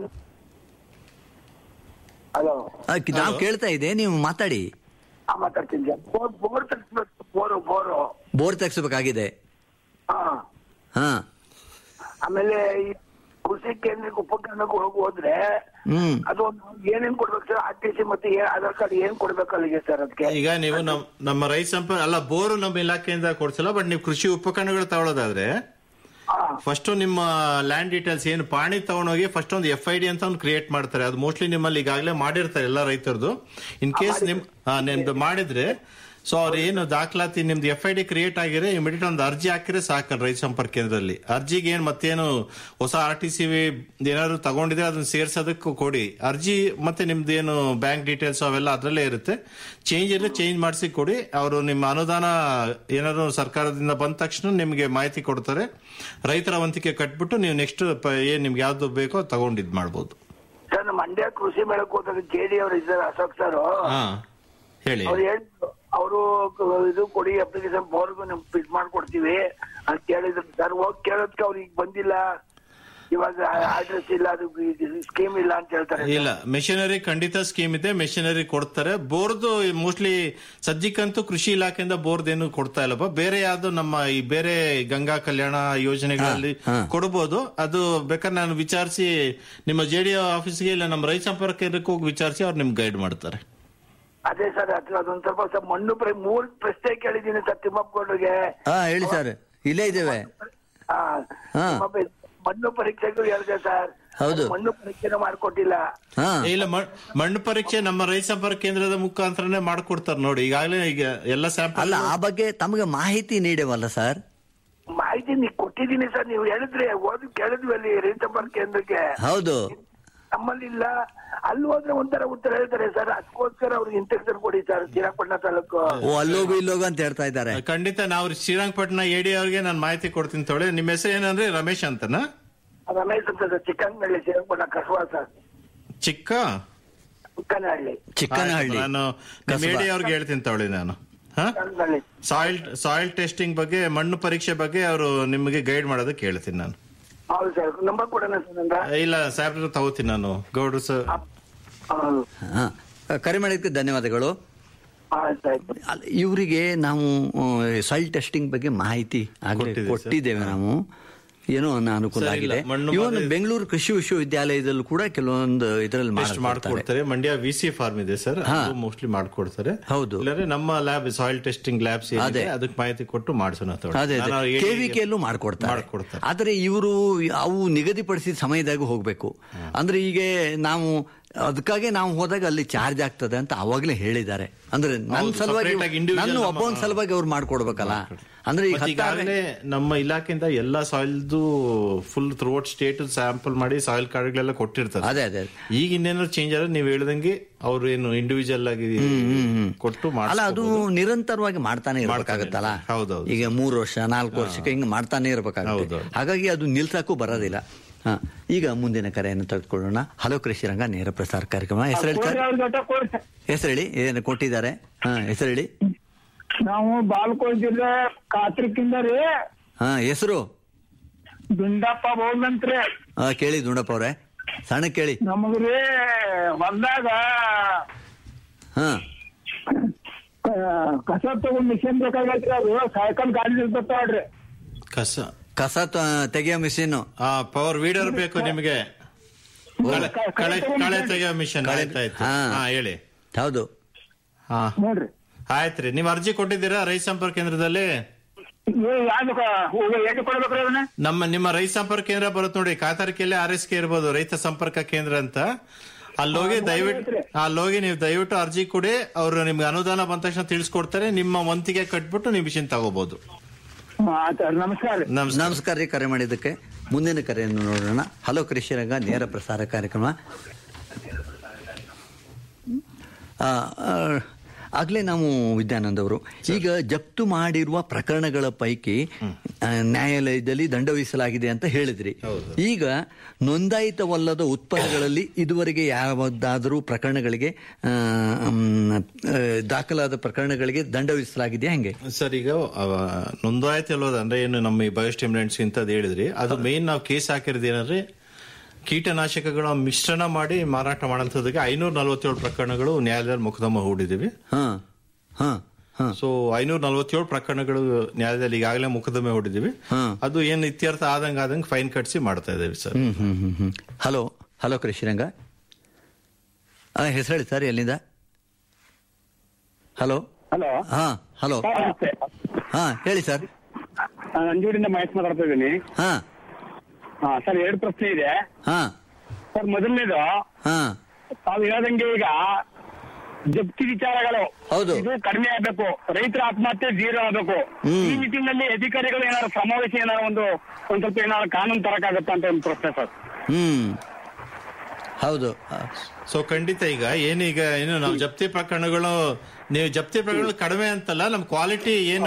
ಹಲೋ ಆ, ಕಿ- ನಾವು ಕೇಳ್ತಾ ಇದೆ ನೀವು ಮಾತಾಡಿ ಆ ಮಾತಾಡ್ತೀನಿ ಸರ್ ಬೋರ್ ಬೋರ್ ತರಿಸ್ಬೇಕು ಬೋರು ಬೋರು ಬೋರ್ ತೆಗ್ಸಬೇಕಾಗಿದೆ ಹಾ ಹಾ ಆಮೇಲೆ ಈ ಕೃಷಿ ಕೇಂದ್ರಕ್ಕೆ ಉಪಕರಣಕ್ಕೆ ಹೋಗಿ ಹೋದ್ರೆ ಹ್ಮ್ ಅದು ಒಂದು ಏನೇನ್ ಕೊಡ್ಬೇಕು ಸರ್ ಆರ್ ಟಿ ಸಿ ಮತ್ತೆ ಏ- ಆಧಾರ್ ಕಾರ್ಡ್ ಏನ್ ಕೊಡ್ಬೇಕು ಅಲ್ಲಿಗೆ ಸರ್ ಅದಕ್ಕೆ ಈಗ ನೀವು ನಮ್ ನಮ್ಮ ರೈತ ಸಂಪರ್ಕ ಅಲ್ಲ ಬೋರು ನಮ್ಮ ಇಲಾಖೆಯಿಂದ ಕೊಡ್ಸಲ್ಲ ಬಟ್ ನೀವು ಕೃಷಿ ಉಪಕರಣಗಳು ತಗೊಳ್ಳೋದಾದ್ರೆ ಫಸ್ಟ್ ನಿಮ್ಮ ಲ್ಯಾಂಡ್ ಡೀಟೇಲ್ಸ್ ಏನು ಪಾಣಿ ತಗೊಂಡೋಗಿ ಫಸ್ಟ್ ಒಂದು ಎಫ್ ಐ ಡಿ ಅಂತ ಒಂದು ಕ್ರಿಯೇಟ್ ಮಾಡ್ತಾರೆ ಅದು ಮೋಸ್ಟ್ಲಿ ನಿಮ್ಮಲ್ಲಿ ಈಗಾಗಲೇ ಮಾಡಿರ್ತಾರೆ ಎಲ್ಲ ರೈತರದು ಇನ್ ಕೇಸ್ ನಿಮ್ ಹಾ, ನಿಮ್ದು ಮಾಡಿದ್ರೆ ಸೊ ಅವ್ರು ಏನು ದಾಖಲಾತಿ ನಿಮ್ದು ಎಫ್ ಐ ಡಿ ಕ್ರಿಯೇಟ್ ಆಗಿದ್ರೆ ಇಮಿಡಿಯೇಟ್ ಒಂದು ಅರ್ಜಿ ಹಾಕಿದ್ರೆ ಸಾಕು ರೈತ ಸಂಪರ್ಕ ಕೇಂದ್ರದಲ್ಲಿ ಅರ್ಜಿಗೆ ಏನ್ ಮತ್ತೇನು ಹೊಸ ಆರ್ ಟಿ ಸಿ ಏನಾದ್ರು ತಗೊಂಡಿದ್ರೆ ಅದನ್ನ ಸೇರ್ಸೋದಕ್ಕೂ ಕೊಡಿ ಅರ್ಜಿ ಮತ್ತೆ ನಿಮ್ದು ಏನು ಬ್ಯಾಂಕ್ ಡೀಟೇಲ್ಸ್ ಅವೆಲ್ಲ ಅದರಲ್ಲೇ ಇರುತ್ತೆ ಚೇಂಜ್ ಇದ್ರೆ ಚೇಂಜ್ ಮಾಡಿಸಿ ಕೊಡಿ ಅವರು ನಿಮ್ಮ ಅನುದಾನ ಏನಾದ್ರು ಸರ್ಕಾರದಿಂದ ಬಂದ ತಕ್ಷಣ ನಿಮಗೆ ಮಾಹಿತಿ ಕೊಡ್ತಾರೆ ರೈತರ ವಂತಿಕೆ ಕಟ್ಬಿಟ್ಟು ನೀವು ನೆಕ್ಸ್ಟ್ ಏನ್ ನಿಮ್ಗೆ ಯಾವ್ದು ಬೇಕೋ ಅದು ತಗೊಂಡು ಇದ್ ಮಾಡ್ಬೋದು ಸರ್ ನಮ್ಮ ಮಂಡ್ಯ ಕೃಷಿ ಮೇಳಕ್ಕೆ ಹೋದಾಗ ಕೆ ಡಿ ಅವರು ಇದ್ದಾರೆ ಅಶೋಕ್ ಸರ್ ಹಾ ಹೇಳಿ ಅವ್ರು ಹೇಳಿದ್ರು ಅವರು ಇದು ಕೊಡಿ ಅಪ್ಲಿಕೇಶನ್ ಬೋರ್ಗು ನಿಮ್ಗೆ ಫಿಟ್ ಮಾಡ್ಕೊಡ್ತೀವಿ ಅಂತ ಕೇಳಿದ್ರು ಸರ್ ಹೋಗಿ ಕೇಳೋದಕ್ಕೆ ಅವ್ರು ಈಗ ಬಂದಿಲ್ಲ ಇವಾಗ ಅಡ್ರೆಸ್ ಇಲ್ಲ ಅದು ಸ್ಕೀಮ್ ಇಲ್ಲ ಅಂತ ಹೇಳ್ತಾರೆ ಇಲ್ಲ ಮೆಷಿನರಿ ಖಂಡಿತ ಸ್ಕೀಮ್ ಇದೆ ಮೆಷಿನರಿ ಕೊಡ್ತಾರೆ ಬೋರ್ದು ಮೋಸ್ಟ್ಲಿ ಸದ್ಯಕ್ಕಂತೂ ಕೃಷಿ ಇಲಾಖೆಯಿಂದ ಬೋರ್ಡ್ ಏನು ಕೊಡ್ತಾ ಇಲ್ಲಪ್ಪ ಬೇರೆ ಯಾವ್ದು ನಮ್ಮ ಈ ಬೇರೆ ಗಂಗಾ ಕಲ್ಯಾಣ ಯೋಜನೆಗಳಲ್ಲಿ ಕೊಡಬಹುದು ಅದು ಬೇಕಾದ್ರೆ ನಾನು ವಿಚಾರಿಸಿ ನಿಮ್ಮ ಜೆ ಡಿ ಆಫೀಸ್ಗೆ ಇಲ್ಲ ನಮ್ಮ ರೈತ ಸಂಪರ್ಕ ಕೇಂದ್ರಕ್ಕೆ ಹೋಗಿ ವಿಚಾರಿಸಿ ಅವ್ರು ನಿಮ್ಗೆ ಗೈಡ್ ಮಾಡ್ತಾರೆ ಅದೇ ಸರ್ ಅದು ಅದೊಂದ್ ಸ್ವಲ್ಪ ಸರ್ ಮಣ್ಣು ಪ್ರ ಮೂರ್ ಪ್ರಶ್ನೆ ಕೇಳಿದ್ದೀನಿ ಸರ್ ತಿಮ್ಮಪ್ಪಗೌಡ್ರಿಗೆ ಹಾ ಹೇಳಿ ಸರ್ ಇಲ್ಲೇ ಇದ್ದೇವೆ ಆ, ಹಾ. ತಿಮ್ಮಪ್ಪ ಮಣ್ಣು ಪರೀಕ್ಷೆಗೂ ಹೇಳಿದೆ ಸರ್ ಹೌದು. ಮಣ್ಣು ಪರೀಕ್ಷೆನೂ ಮಾಡ್ಕೊಟ್ಟಿಲ್ಲ ಇಲ್ಲ ಮಣ್- ಮಣ್ಣು ಪರೀಕ್ಷೆ ನಮ್ಮ ರೈತ ಸಂಪರ್ಕ ಕೇಂದ್ರದ ಮುಖಾಂತರನೇ ಮಾಡ್ಕೊಡ್ತಾರೆ ನೋಡಿ ಈಗಾಗಲೇ ಈಗ ಎಲ್ಲ ಸ್ಯಾಂಪಲ್ ಅಲ್ಲ ಆ ಬಗ್ಗೆ ತಮಗೆ ಮಾಹಿತಿ ನೀಡವಲ್ಲ ಸರ್ ಮಾಹಿತಿ ನೀವು ಕೊಟ್ಟಿದ್ದೀನಿ ಸರ್ ನೀವು ಹೇಳಿದ್ರೆ ಓದಿ ಕೇಳಿದ್ವಿ ಅಲ್ಲಿ ರೈತ ಕೇಂದ್ರಕ್ಕೆ ಹೌದು ನಮ್ಮಲ್ಲಿ ಇಲ್ಲ ಅಲ್ಲಿ ಹೋದ್ರೆ ಒಂಥರ ಉತ್ತರ ಹೇಳ್ತಾರೆ ಸರ್ ಅದಕ್ಕೋಸ್ಕರ ಅವ್ರಿಗೆ ಇನ್ಸ್ಟ್ರಕ್ಷನ್ ಕೊಡಿ ಸರ್ ಶ್ರೀರಂಗಪಟ್ಟಣ ತಾಲೂಕು ಓ ಅಲ್ಲೋಗು ಇಲ್ಲೋಗು ಅಂತ ಹೇಳ್ತಾ ಇದ್ದಾರೆ ಖಂಡಿತ ನಾವು ಶ್ರೀರಂಗಪಟ್ಟಣ ಎಡಿ ಅವ್ರಿಗೆ ನಾನು ಮಾಹಿತಿ ಕೊಡ್ತೀನಿ ತೊಳೆ ನಿಮ್ಮ ಹೆಸರು ಏನಂದ್ರೆ ರಮೇಶ್ ಅಂತನಾ ರಮೇಶ್ ಅಂತ ಸರ್ ಚಿಕ್ಕಂಗನಹಳ್ಳಿ ಶ್ರೀರಂಗಪಟ್ಟಣ ಕಸವಾ ಸರ್ ಚಿಕ್ಕ ಚಿಕ್ಕನಹಳ್ಳಿ ಚಿಕ್ಕನಹಳ್ಳಿ ಆಯ್ತು, ನಾನು ಕಸಬಾ. ಮೇಡಿ ಅವ್ರಿಗೆ ಹೇಳ್ತೀನಿ ತಗೊಳ್ಳಿ ನಾನು ಚಿಕ್ಕನಹಳ್ಳಿ ಸಾಯಿಲ್ ಸಾಯಿಲ್ ಟೆಸ್ಟಿಂಗ್ ಬಗ್ಗೆ ಮಣ್ಣು ಪರೀಕ್ಷೆ ಬಗ್ಗೆ ಅವರು ನಿಮಗೆ ಗೈಡ್ ಮಾಡೋದಕ್ಕೆ ಹೇಳ್ತೀನಿ ನಾನು ಹೌದು ಸರ್ ನಂಬರ್ ಕೊಡೋಣ ಸರ್ ನಂದ ಇಲ್ಲ ಸಾಹೇಬ್ರ ತಗೋತೀನಿ ನಾನು ಗೌಡ್ರು ಸರ್ ಹಾ ಕರೆ ಮಾಡಿದ್ದಕ್ಕೆ ಧನ್ಯವಾದಗಳು ಆಯ್ತಾಯ್ತು ಅಲ್ಲ, ಇವರಿಗೆ ನಾವು ಸಾಯಿಲ್ ಟೆಸ್ಟಿಂಗ್ ಬಗ್ಗೆ ಮಾಹಿತಿ ಆಗ್ಲೇ ಕೊಟ್ಟಿದ್ದೀವಿ ಸರ್. ಕೊಟ್ಟಿದ್ದೇವೆ ನಾವು ಏನೋ ಒಂದು ಅನುಕೂಲ ಸರ್, ಇಲ್ಲ, ಆಗಿದೆ ಮಣ್ಣು ಇವನು ಮಾದರಿ- ಬೆಂಗಳೂರು ಕೃಷಿ ವಿಶ್ವವಿದ್ಯಾಲಯದಲ್ಲೂ ಕೂಡ ಕೆಲವೊಂದು ಇದರಲ್ಲಿ ಟೆಸ್ಟ್ ಮಾಡ್ಕೊಡ್ತಾರೆ ಮಂಡ್ಯ ವಿ ಸಿ ಫಾರ್ಮ್ ಇದೆ ಸರ್ ಮೋಸ್ಟ್ಲಿ ಮಾಡ್ಕೊಡ್ತಾರೆ ಹೌದು ಇಲ್ಲಾಂದ್ರೆ ನಮ್ಮ ಲ್ಯಾಬ್ ಸಾಯಿಲ್ ಟೆಸ್ಟಿಂಗ್ ಲ್ಯಾಬ್ಸ್ ಅದೇ. ಅದಕ್ಕೆ ಮಾಹಿತಿ ಕೊಟ್ಟು ಮಾಡಿಸೋಣ ಅದೇ ಕೆವಿಕೆಯಲ್ಲೂ ಮಾಡ್ಕೊಡ್ತಾರೆ ಮಾಡ್ಕೊಡ್ತಾರೆ ಆದ್ರೆ ಇವರು ಅವು ನಿಗದಿಪಡಿಸಿದ ಸಮಯದಾಗ ಹೋಗ್ಬೇಕು ಅಂದ್ರೆ ಈಗ ನಾವು ಅದಕ್ಕಾಗಿ ನಾವು ಹೋದಾಗ ಅಲ್ಲಿ ಚಾರ್ಜ್ ಆಗ್ತದೆ ಅಂತ ಅವಾಗಲೇ ಹೇಳಿದ್ದಾರೆ ಅಂದ್ರೆ ನನ್ನ ಹೌದು, ಸಲುವಾಗಿ separate ಆಗಿ individual ನನ್ನ ನಮ್ಮ- ಒಬ್ಬನ ಸಲುವಾಗಿ ಅವ್ರು ಮಾಡ್ಕೊಡ್ಬೇಕಲ್ಲ ಅಂದ್ರೆ ಈಗ ಮತ್ತೆ ಹತ್ತಾರು ಈಗಾಗಲೇ ನಮ್ಮ ಇಲಾಖೆಯಿಂದ ಎಲ್ಲಾ ಸಾಯಿಲ್ದು ಫುಲ್ ಥ್ರೂಔಟ್ ಸ್ಟೇಟ್ ಸ್ಯಾಂಪಲ್ ಮಾಡಿ ಸಾಯಿಲ್ ಕಾರ್ಡ್ಗಳೆಲ್ಲ ಕೊಟ್ಟಿರ್ತಾರೆ ಅದೇ ಅದೇ ಈಗ ಇನ್ನೇನಾದ್ರು ಚೇಂಜ್ ಆದ್ರೆ ನೀವು ಹೇಳ್ದಂಗೆ ಅವ್ರು ಏನು ಇಂಡಿವಿಜುವಲ್ ಆಗಿ ಕೊಟ್ಟು ಅಲ್ಲ ಅದು ನಿರಂತರವಾಗಿ ಮಾಡ್ತಾನೆ ಇರ್ಬೇಕಾಗತ್ತಲ್ಲ ಹೌದೌದು ಈಗ ಮೂರು ವರ್ಷ ನಾಲ್ಕು ವರ್ಷಕ್ಕೆ ಹಿಂಗೆ ಮಾಡ್ತಾನೆ ಇರ್ಬೇಕಾಗುತ್ತೆ ಹಾಗಾಗಿ ಅದು ನಿಲ್ಸಕ್ಕೂ ಬರೋದಿಲ್ಲ ಹಾ ಈಗ ಮುಂದಿನ ಕರೆಯನ್ನು ತೆಗೆದುಕೊಳ್ಳೋಣ ಹಲೋ ಕೃಷಿ ರಂಗ ನೇರ ಪ್ರಸಾರ ಕಾರ್ಯಕ್ರಮ ಹೆಸರು ಹೇಳಿ ಸರ್ ಅವ್ರ ಜೊತೆ ಕೊಡಿ ಸರ್. ಹೆಸರು ಹೇಳಿ ಏನು ಕೊಟ್ಟಿದ್ದಾರೆ ಹಾ ಹೆಸರು ಹೇಳಿ ನಾವು ಬಾಲ್ಕೋಟ್ ಜಿಲ್ಲೆ ಕಾತ್ರಿಕಿಂದ ರೀ ಹಾ ಹೆಸರು ದುಂಡಪ್ಪ ಬೋಲ್ದಂತ್ರಿ ಹಾ ಕೇಳಿ ದುಂಡಪ್ಪ ಅವ್ರೆ ಸಣ್ಣ ಕೇಳಿ ನಮಗ್ರಿ ಹೊಲ್ದಾಗ ಹಾ ಕ- ಕಸ ತಗೊಂಡ್ ಮಿಷನ್ ಬೇಕಾಗೈತ್ರಿ ಅದು ಸೈಕಲ್ ಗಾಡಿ ಬರ್ತಾವ್ರಿ ಕಸ ಕಸ ತ- ತೆಗೆಯೋ ಮಿಷಿನ್ ಆ ಪವರ್ ವೀಡರ್ ಬೇಕು ನಿಮಗೆ ಕಳೆ ಕಳೆ ಕಳೆ ತೆಗೆಯೋ ಮಿಷನ್ ಆಯ್ತಾಯ್ತು ಹಾ. ಹಾ ಹೇಳಿ ಹೌದು ಹಾ ನೋಡ್ರಿ ಆಯ್ತ್ರಿ ನೀವ್ ಅರ್ಜಿ ಕೊಟ್ಟಿದ್ದೀರಾ ರೈತ ಸಂಪರ್ಕ ಕೇಂದ್ರದಲ್ಲಿ ಯಾವ್ದು ಎಲ್ಲಿ ಕೊಡ್ಬೇಕ್ರಿ ಅದನ್ನ ನಮ್ಮ ನಿಮ್ಮ ರೈತ ಸಂಪರ್ಕ ಕೇಂದ್ರ ಬರುತ್ತೆ ನೋಡಿ ಕಾತಾರಿಕೆಯಲ್ಲಿ ಆರ್ ಎಸ್ ಕೆ ಇರ್ಬೋದು ರೈತ ಸಂಪರ್ಕ ಕೇಂದ್ರ ಅಂತ ಅಲ್ಲೋಗಿ ದಯವಿಟ್ಟು ಅಲ್ಲೋಗಿ ನೀವು ದಯವಿಟ್ಟು ಅರ್ಜಿ ಕೊಡಿ ಅವ್ರು ನಿಮ್ಗೆ ಅನುದಾನ ಬಂದ ತಕ್ಷಣ ತಿಳಿಸ್ಕೊಡ್ತಾರೆ ನಿಮ್ಮ ವಂತಿಗೆ ಕಟ್ಬಿಟ್ಟು ನೀವು ಮಿಷಿನ್ ತಗೋಬಹುದು ನಮಸ್ಕಾರ ನಮಸ್ಕಾರ ರೀ ಕರೆ ಮಾಡಿದ್ದಕ್ಕೆ ಮುಂದಿನ ಕರೆಯನ್ನು ನೋಡೋಣ ಹಲೋ ಕೃಷಿ ರಂಗ ನೇರ ಪ್ರಸಾರ ಕಾರ್ಯಕ್ರಮ ಆ, ಆ, ಆಗ್ಲೇ ನಾವು ವಿದ್ಯಾನಂದ್ ಅವರು ಈಗ ಜಪ್ತು ಮಾಡಿರುವ ಪ್ರಕರಣಗಳ ಪೈಕಿ ಆ, ನ್ಯಾಯಾಲಯದಲ್ಲಿ ದಂಡ ವಿಧಿಸಲಾಗಿದೆ ಅಂತ ಹೇಳಿದ್ರಿ ಈಗ ನೋಂದಾಯಿತವಲ್ಲದ ಉತ್ಪನ್ನಗಳಲ್ಲಿ ಇದುವರೆಗೆ ಯಾವುದಾದರೂ ಪ್ರಕರಣಗಳಿಗೆ ಆ, ಮ್, ಆ, ದಾಖಲಾದ ಪ್ರಕರಣಗಳಿಗೆ ದಂಡ ವಿಧಿಸಲಾಗಿದೆಯಾ ಹೆಂಗೆ ಸರ್ ಈಗ ಅವ, ನೋಂದಾಯಿತಿ ಅಲ್ವದ ಅಂದ್ರೆ ಏನು ನಮ್ಮ ಈ ಬಯೋಸ್ಟಿಮ್ಯುಲೆಂಟ್ಸ್ ಅಂತ ಹೇಳಿದ್ರಿ ಅದು ಮೇನ್ ನಾವು ಕೇಸ್ ಹಾಕಿರೋದು ಏನಂದ್ರೆ ಕೀಟನಾಶಕಗಳ ಮಿಶ್ರಣ ಮಾಡಿ ಮಾರಾಟ ಮಾಡೋಂಥದ್ದಕ್ಕೆ ಐನೂರ ನಲವತ್ತೇಳು ಪ್ರಕರಣಗಳು ನ್ಯಾಯಾಲಯದಲ್ಲಿ ಮೊಕದ್ದಮ ಹೂಡಿದ್ದೀವಿ ಸೊ ಐನೂರ ನಲವತ್ತೇಳು ಪ್ರಕರಣಗಳು ನ್ಯಾಯಾಲಯದಲ್ಲಿ ಈಗಾಗಲೇ ಮೊಕದ್ದಮೆ ಹೂಡಿದ್ದೀವಿ ಅದು ಏನು ಇತ್ಯರ್ಥ ಆದಂಗ ಆದಂಗೆ ಫೈನ್ ಕಟ್ಸಿ ಮಾಡ್ತಾ ಇದ್ದೀವಿ ಸರ್ ಹ್ಮ್ ಹ್ಮ್ ಹ್ಮ್ ಹ್ಮ್ ಹಲೋ ಹಲೋ ಕೃಷಿರಂಗ ಹೆಸರು ಹೇಳಿ ಸರ್ ಎಲ್ಲಿಂದ ಹಲೋ ಹಲೋ ಹಾ ಹಲೋ ಹಾ ಹೇಳಿ ಸರ್ ನಂಜೂರಿಂದ ಮಹೇಶ್ ಮಾತಾಡ್ತಾ ಇದ್ದೀನಿ ಹಾ ಹಾ ಸರ್ ಎರಡು ಪ್ರಶ್ನೆ ಇದೆ ಹಾ ಸರ್ ಮೊದಲನೇದು ಹಾ ತಾವು ಹೇಳ್ದಂಗೆ ಈಗ ಜಪ್ತಿ ವಿಚಾರಗಳು ಹೌದು ಇದು ಕಡಿಮೆ ಆಗ್ಬೇಕು ರೈತರ ಆತ್ಮಹತ್ಯೆ ಜೀರೋ ಆಗ್ಬೇಕು ಈ ನಿಟ್ಟಿನಲ್ಲಿ ಅಧಿಕಾರಿಗಳು ಏನಾದ್ರು ಸಮಾವೇಶ ಏನಾದ್ರು ಒಂದು ಒಂದ್ ಸ್ವಲ್ಪ ಏನಾದ್ರು ಕಾನೂನು ತರಕಾಗತ್ತಾ ಅಂತ ಒಂದು ಪ್ರಶ್ನೆ ಸರ್ ಹ್ಮ್ ಹೌದು ಸೊ ಖಂಡಿತ ಈಗ ಏನೀಗ ಏನು ನಾವು ಜಪ್ತಿ ಪ್ರಕರಣಗಳು ನೀವು ಜಪ್ತಿ ಪ್ರಕರಣಗಳು ಕಡಿಮೆ ಅಂತಲ್ಲ ನಮ್ ಕ್ವಾಲಿಟಿ ಏನು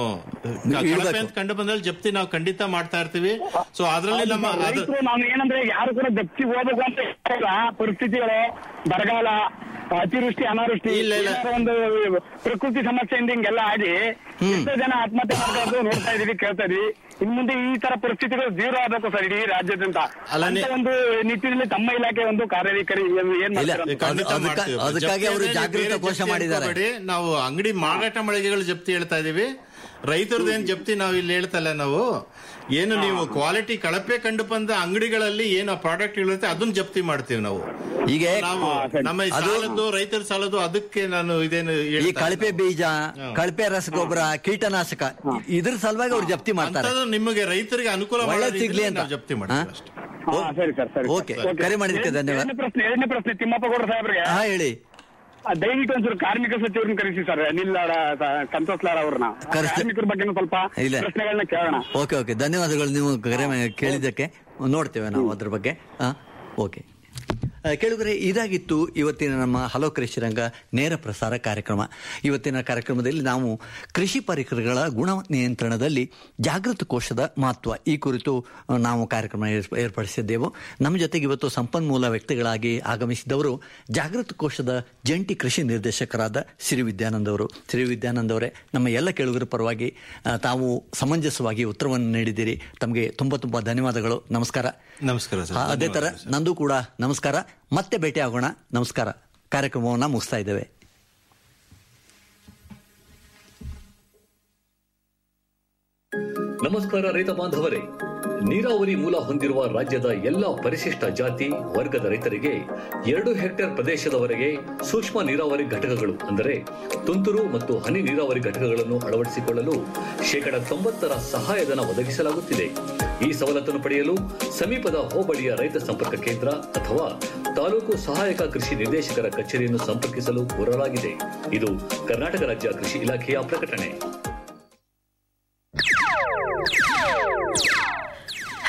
ಕಳಪೆ ಅಂತ ಕಂಡು ಬಂದಲ್ಲಿ ಜಪ್ತಿ ನಾವು ಖಂಡಿತ ಮಾಡ್ತಾ ಇರ್ತೀವಿ ಸೊ ಅದ್ರಲ್ಲಿ ನಮ್ಮ ಅದು ರೈತರು ನಾವು ಏನಂದ್ರೆ ಯಾರು ಕೂಡ ಜಪ್ತಿ ಹೋಗ್ಬೇಕು ಅಂತ ಇಲ್ಲ ಪರಿಸ್ಥಿತಿಗಳು ಬರಗಾಲ ಅತಿವೃಷ್ಟಿ ಅನಾವೃಷ್ಟಿ ಏನಾದ್ರು ಒಂದು ಪ್ರಕೃತಿ ಸಮಸ್ಯೆಯಿಂದ ಹಿಂಗೆಲ್ಲ ಆಗಿ ಎಷ್ಟೋ ಜನ ಆತ್ಮಹತ್ಯೆ ಮಾಡ್ಕೊಂಡು ನೋಡ್ತಾ ಇದೀವಿ ಕೇಳ್ತಾ ಇದೀವಿ ಇನ್ ಮುಂದೆ ಈ ತರ ಪರಿಸ್ಥಿತಿಗಳು ಜೀರೋ ಆಗ್ಬೇಕು ಸರ್ ಇಡೀ ರಾಜ್ಯಾದ್ಯಂತ ಅಂತ ಒಂದು ನಿಟ್ಟಿನಲ್ಲಿ ತಮ್ಮ ಇಲಾಖೆ ಒಂದು ಕಾರ್ಯವೈಖರಿ ಏನ್- ಏನ್ ಮಾಡ್ತೀರಾ? ಖಂಡಿತ ಮಾಡ್ತೀವಿ. ಅದಕ್ಕಾಗಿ ಅವರು ಜಪ್ತಿ ಅಂದ್ರೆ ಜಾಗೃತ ಬೇರೆ ಕೋಶ ಜಪ್ತಿ ಮಾಡಿದ್ದಾರೆ. ಅನ್ಕೋಬೇಡಿ. ನಾವು ಅಂಗಡಿ ಮಾರಾಟ ಮಳಿಗೆಗಳು ಜಪ್ತಿ ಹೇಳ್ತಾ ಇದೀವಿ ರೈತರದೇನ್ ಜಪ್ತಿ ನಾವು ಇಲ್ಲಿ ಹೇಳ್ತಲ್ಲ ನಾವು ಏನು ನೀವು ಕ್ವಾಲಿಟಿ ಕಳಪೆ ಕಂಡು ಬಂದ ಅಂಗಡಿಗಳಲ್ಲಿ ಏನು ಪ್ರಾಡಕ್ಟ್ ಇರುತ್ತೆ ಅದನ್ನ ಜಪ್ತಿ ಮಾಡ್ತೀವಿ ನಾವು ಈಗ ನಾವು ನಮ್ಮ ಈ ಸಾಲದ್ದು ರೈತರ ಸಾಲದ್ದು ಅದಕ್ಕೆ ನಾನು ಇದೇನು ಈ ಹೇಳ್ತಾ ಕಳಪೆ ಬೀಜ ಕಳಪೆ ರಸಗೊಬ್ಬರ ಕೀಟನಾಶಕ ಇದ್ರ ಸಲುವಾಗಿ ಅವ್ರು ಜಪ್ತಿ ಮಾಡ್ತಾರೆ ಅಂಥದ್ದು ನಿಮಗೆ ರೈತರಿಗೆ ಅನುಕೂಲ ಒಳ್ಳೆ ಮಾಡೋ ಸಿಗ್ಲಿ ರೀತಿಯಲ್ಲಿ ಅಂತ ನಾವು ಜಪ್ತಿ ಮಾಡ್ತೀವಿ ಅಷ್ಟೇ ಹಾ, ಸರಿ ಸರ್ ಸರಿ ಓಕೆ ಕರೆ ಮಾಡಿದ್ದಕ್ಕೆ ಧನ್ಯವಾದ ಎರಡನೇ ಪ್ರಶ್ನೆ ಎರಡನೇ ಪ್ರಶ್ನೆ ತಿಮ್ಮಪ್ಪ ಗೌಡ ಸಾಹೇಬ್ರಿಗೆ ಹಾ ಹೇಳಿ ಆ, ದಯವಿಟ್ಟು ಒಂಚೂರು ಕಾರ್ಮಿಕ ಸಚಿವರನ್ನ ಕರೆಸಿ ಸರ್ ಅನಿಲ್ ಲಾಡ ಸ- ಸಂತೋಷ್ ಲಾಡ್ ಅವ್ರನ್ನ ಕಾರ್ಮಿಕರ ಬಗ್ಗೆ ಸ್ವಲ್ಪ ಇಲ್ಲ. ಪ್ರಶ್ನೆಗಳನ್ನ ಕೇಳೋಣ ಓಕೆ ಓಕೆ ಧನ್ಯವಾದಗಳು ನೀವು ಕರೆ ಮಾ- ಕೇಳಿದ್ದಕ್ಕೆ ನೋಡ್ತೇವೆ ನಾವು ಅದ್ರ ಬಗ್ಗೆ ಹಾ ಓಕೆ ಆ, ಕೇಳುಗರೆ ಇದಾಗಿತ್ತು ಇವತ್ತಿನ ನಮ್ಮ ಹಲೋ ಕೃಷಿ ರಂಗ ನೇರ ಪ್ರಸಾರ ಕಾರ್ಯಕ್ರಮ ಇವತ್ತಿನ ಕಾರ್ಯಕ್ರಮದಲ್ಲಿ ನಾವು ಕೃಷಿ ಪರಿಕರಗಳ ಗುಣ ನಿಯಂತ್ರಣದಲ್ಲಿ ಜಾಗೃತ ಕೋಶದ ಮಹತ್ವ ಈ ಕುರಿತು ಆ, ನಾವು ಕಾರ್ಯಕ್ರಮ ಏರ್ಪ- ಏರ್ಪಡಿಸಿದ್ದೆವು ನಮ್ಮ ಜೊತೆಗೆ ಇವತ್ತು ಸಂಪನ್ಮೂಲ ವ್ಯಕ್ತಿಗಳಾಗಿ ಆಗಮಿಸಿದವರು ಜಾಗೃತ ಕೋಶದ ಜಂಟಿ ಕೃಷಿ ನಿರ್ದೇಶಕರಾದ ಸಿರಿ ವಿದ್ಯಾನಂದ್ ಅವರು ಸಿರಿ ವಿದ್ಯಾನಂದ್ ಅವರೇ ನಮ್ಮ ಎಲ್ಲ ಕೇಳುಗರ ಪರವಾಗಿ ಆ, ತಾವು ಸಮಂಜಸವಾಗಿ ಉತ್ತರವನ್ನು ನೀಡಿದ್ದೀರಿ ತಮಗೆ ತುಂಬ ತುಂಬ ಧನ್ಯವಾದಗಳು ನಮಸ್ಕಾರ ನಮಸ್ಕಾರ ಸರ್ ಆ, ಅದೇ ತರ ನಂದು ಕೂಡ ನಮಸ್ಕಾರ ಮತ್ತೆ ಭೇಟಿ ಆಗೋಣ ನಮಸ್ಕಾರ ಕಾರ್ಯಕ್ರಮವನ್ನ ಮುಗಿಸ್ತಾ ಇದ್ದೇವೆ ನಮಸ್ಕಾರ ರೈತ ಬಾಂಧವರೇ ನೀರಾವರಿ ಮೂಲ ಹೊಂದಿರುವ ರಾಜ್ಯದ ಎಲ್ಲಾ ಪರಿಶಿಷ್ಟ ಜಾತಿ ವರ್ಗದ ರೈತರಿಗೆ ಎರಡು ಹೆಕ್ಟೇರ್ ಪ್ರದೇಶದವರೆಗೆ ಸೂಕ್ಷ್ಮ ನೀರಾವರಿ ಘಟಕಗಳು ಅಂದರೆ ತುಂತುರು ಮತ್ತು ಹನಿ ನೀರಾವರಿ ಘಟಕಗಳನ್ನು ಅಳವಡಿಸಿಕೊಳ್ಳಲು ಶೇಕಡ ತೊಂಬತ್ತರ ಸಹಾಯಧನ ಒದಗಿಸಲಾಗುತ್ತಿದೆ ಈ ಸವಲತ್ತನ್ನು ಪಡೆಯಲು ಸಮೀಪದ ಹೋಬಳಿಯ ರೈತ ಸಂಪರ್ಕ ಕೇಂದ್ರ ಅಥವಾ ತಾಲೂಕು ಸಹಾಯಕ ಕೃಷಿ ನಿರ್ದೇಶಕರ ಕಚೇರಿಯನ್ನು ಸಂಪರ್ಕಿಸಲು ಕೋರಲಾಗಿದೆ ಇದು ಕರ್ನಾಟಕ ರಾಜ್ಯ ಕೃಷಿ ಇಲಾಖೆಯ ಪ್ರಕಟಣೆ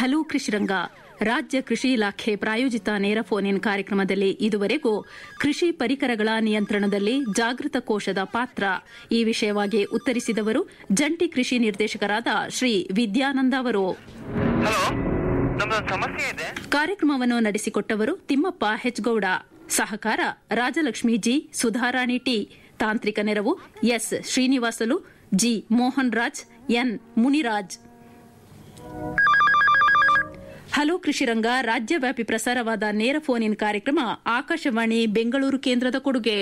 ಹಲೋ ಕೃಷಿರಂಗ ರಾಜ್ಯ ಕೃಷಿ ಇಲಾಖೆ ಪ್ರಾಯೋಜಿತ ನೇರ ಫೋನ್ ಇನ್ ಕಾರ್ಯಕ್ರಮದಲ್ಲಿ ಇದುವರೆಗೂ ಕೃಷಿ ಪರಿಕರಗಳ ನಿಯಂತ್ರಣದಲ್ಲಿ ಜಾಗೃತ ಕೋಶದ ಪಾತ್ರ ಈ ವಿಷಯವಾಗಿ ಉತ್ತರಿಸಿದವರು ಜಂಟಿ ಕೃಷಿ ನಿರ್ದೇಶಕರಾದ ಶ್ರೀ ವಿದ್ಯಾನಂದ ಅವರು ಹಲೋ ನಮ್ದೊಂದು ಸಮಸ್ಯೆ ಇದೆ ಕಾರ್ಯಕ್ರಮವನ್ನು ನಡೆಸಿಕೊಟ್ಟವರು ತಿಮ್ಮಪ್ಪ ಹೆಚ್ಗೌಡ ಸಹಕಾರ ರಾಜಲಕ್ಷ್ಮಿ ಜಿ ಸುಧಾರಾಣಿ ಟಿ ತಾಂತ್ರಿಕ ನೆರವು S Srinivasulu G Mohan Raj N Muniraj hello Krishiranga ರಾಜ್ಯವ್ಯಾಪಿ ಪ್ರಸಾರವಾದ ನೇರ ಫೋನ್ ಇನ್ ಕಾರ್ಯಕ್ರಮ ಆಕಾಶವಾಣಿ ಬೆಂಗಳೂರು ಕೇಂದ್ರದ ಕೊಡುಗೆ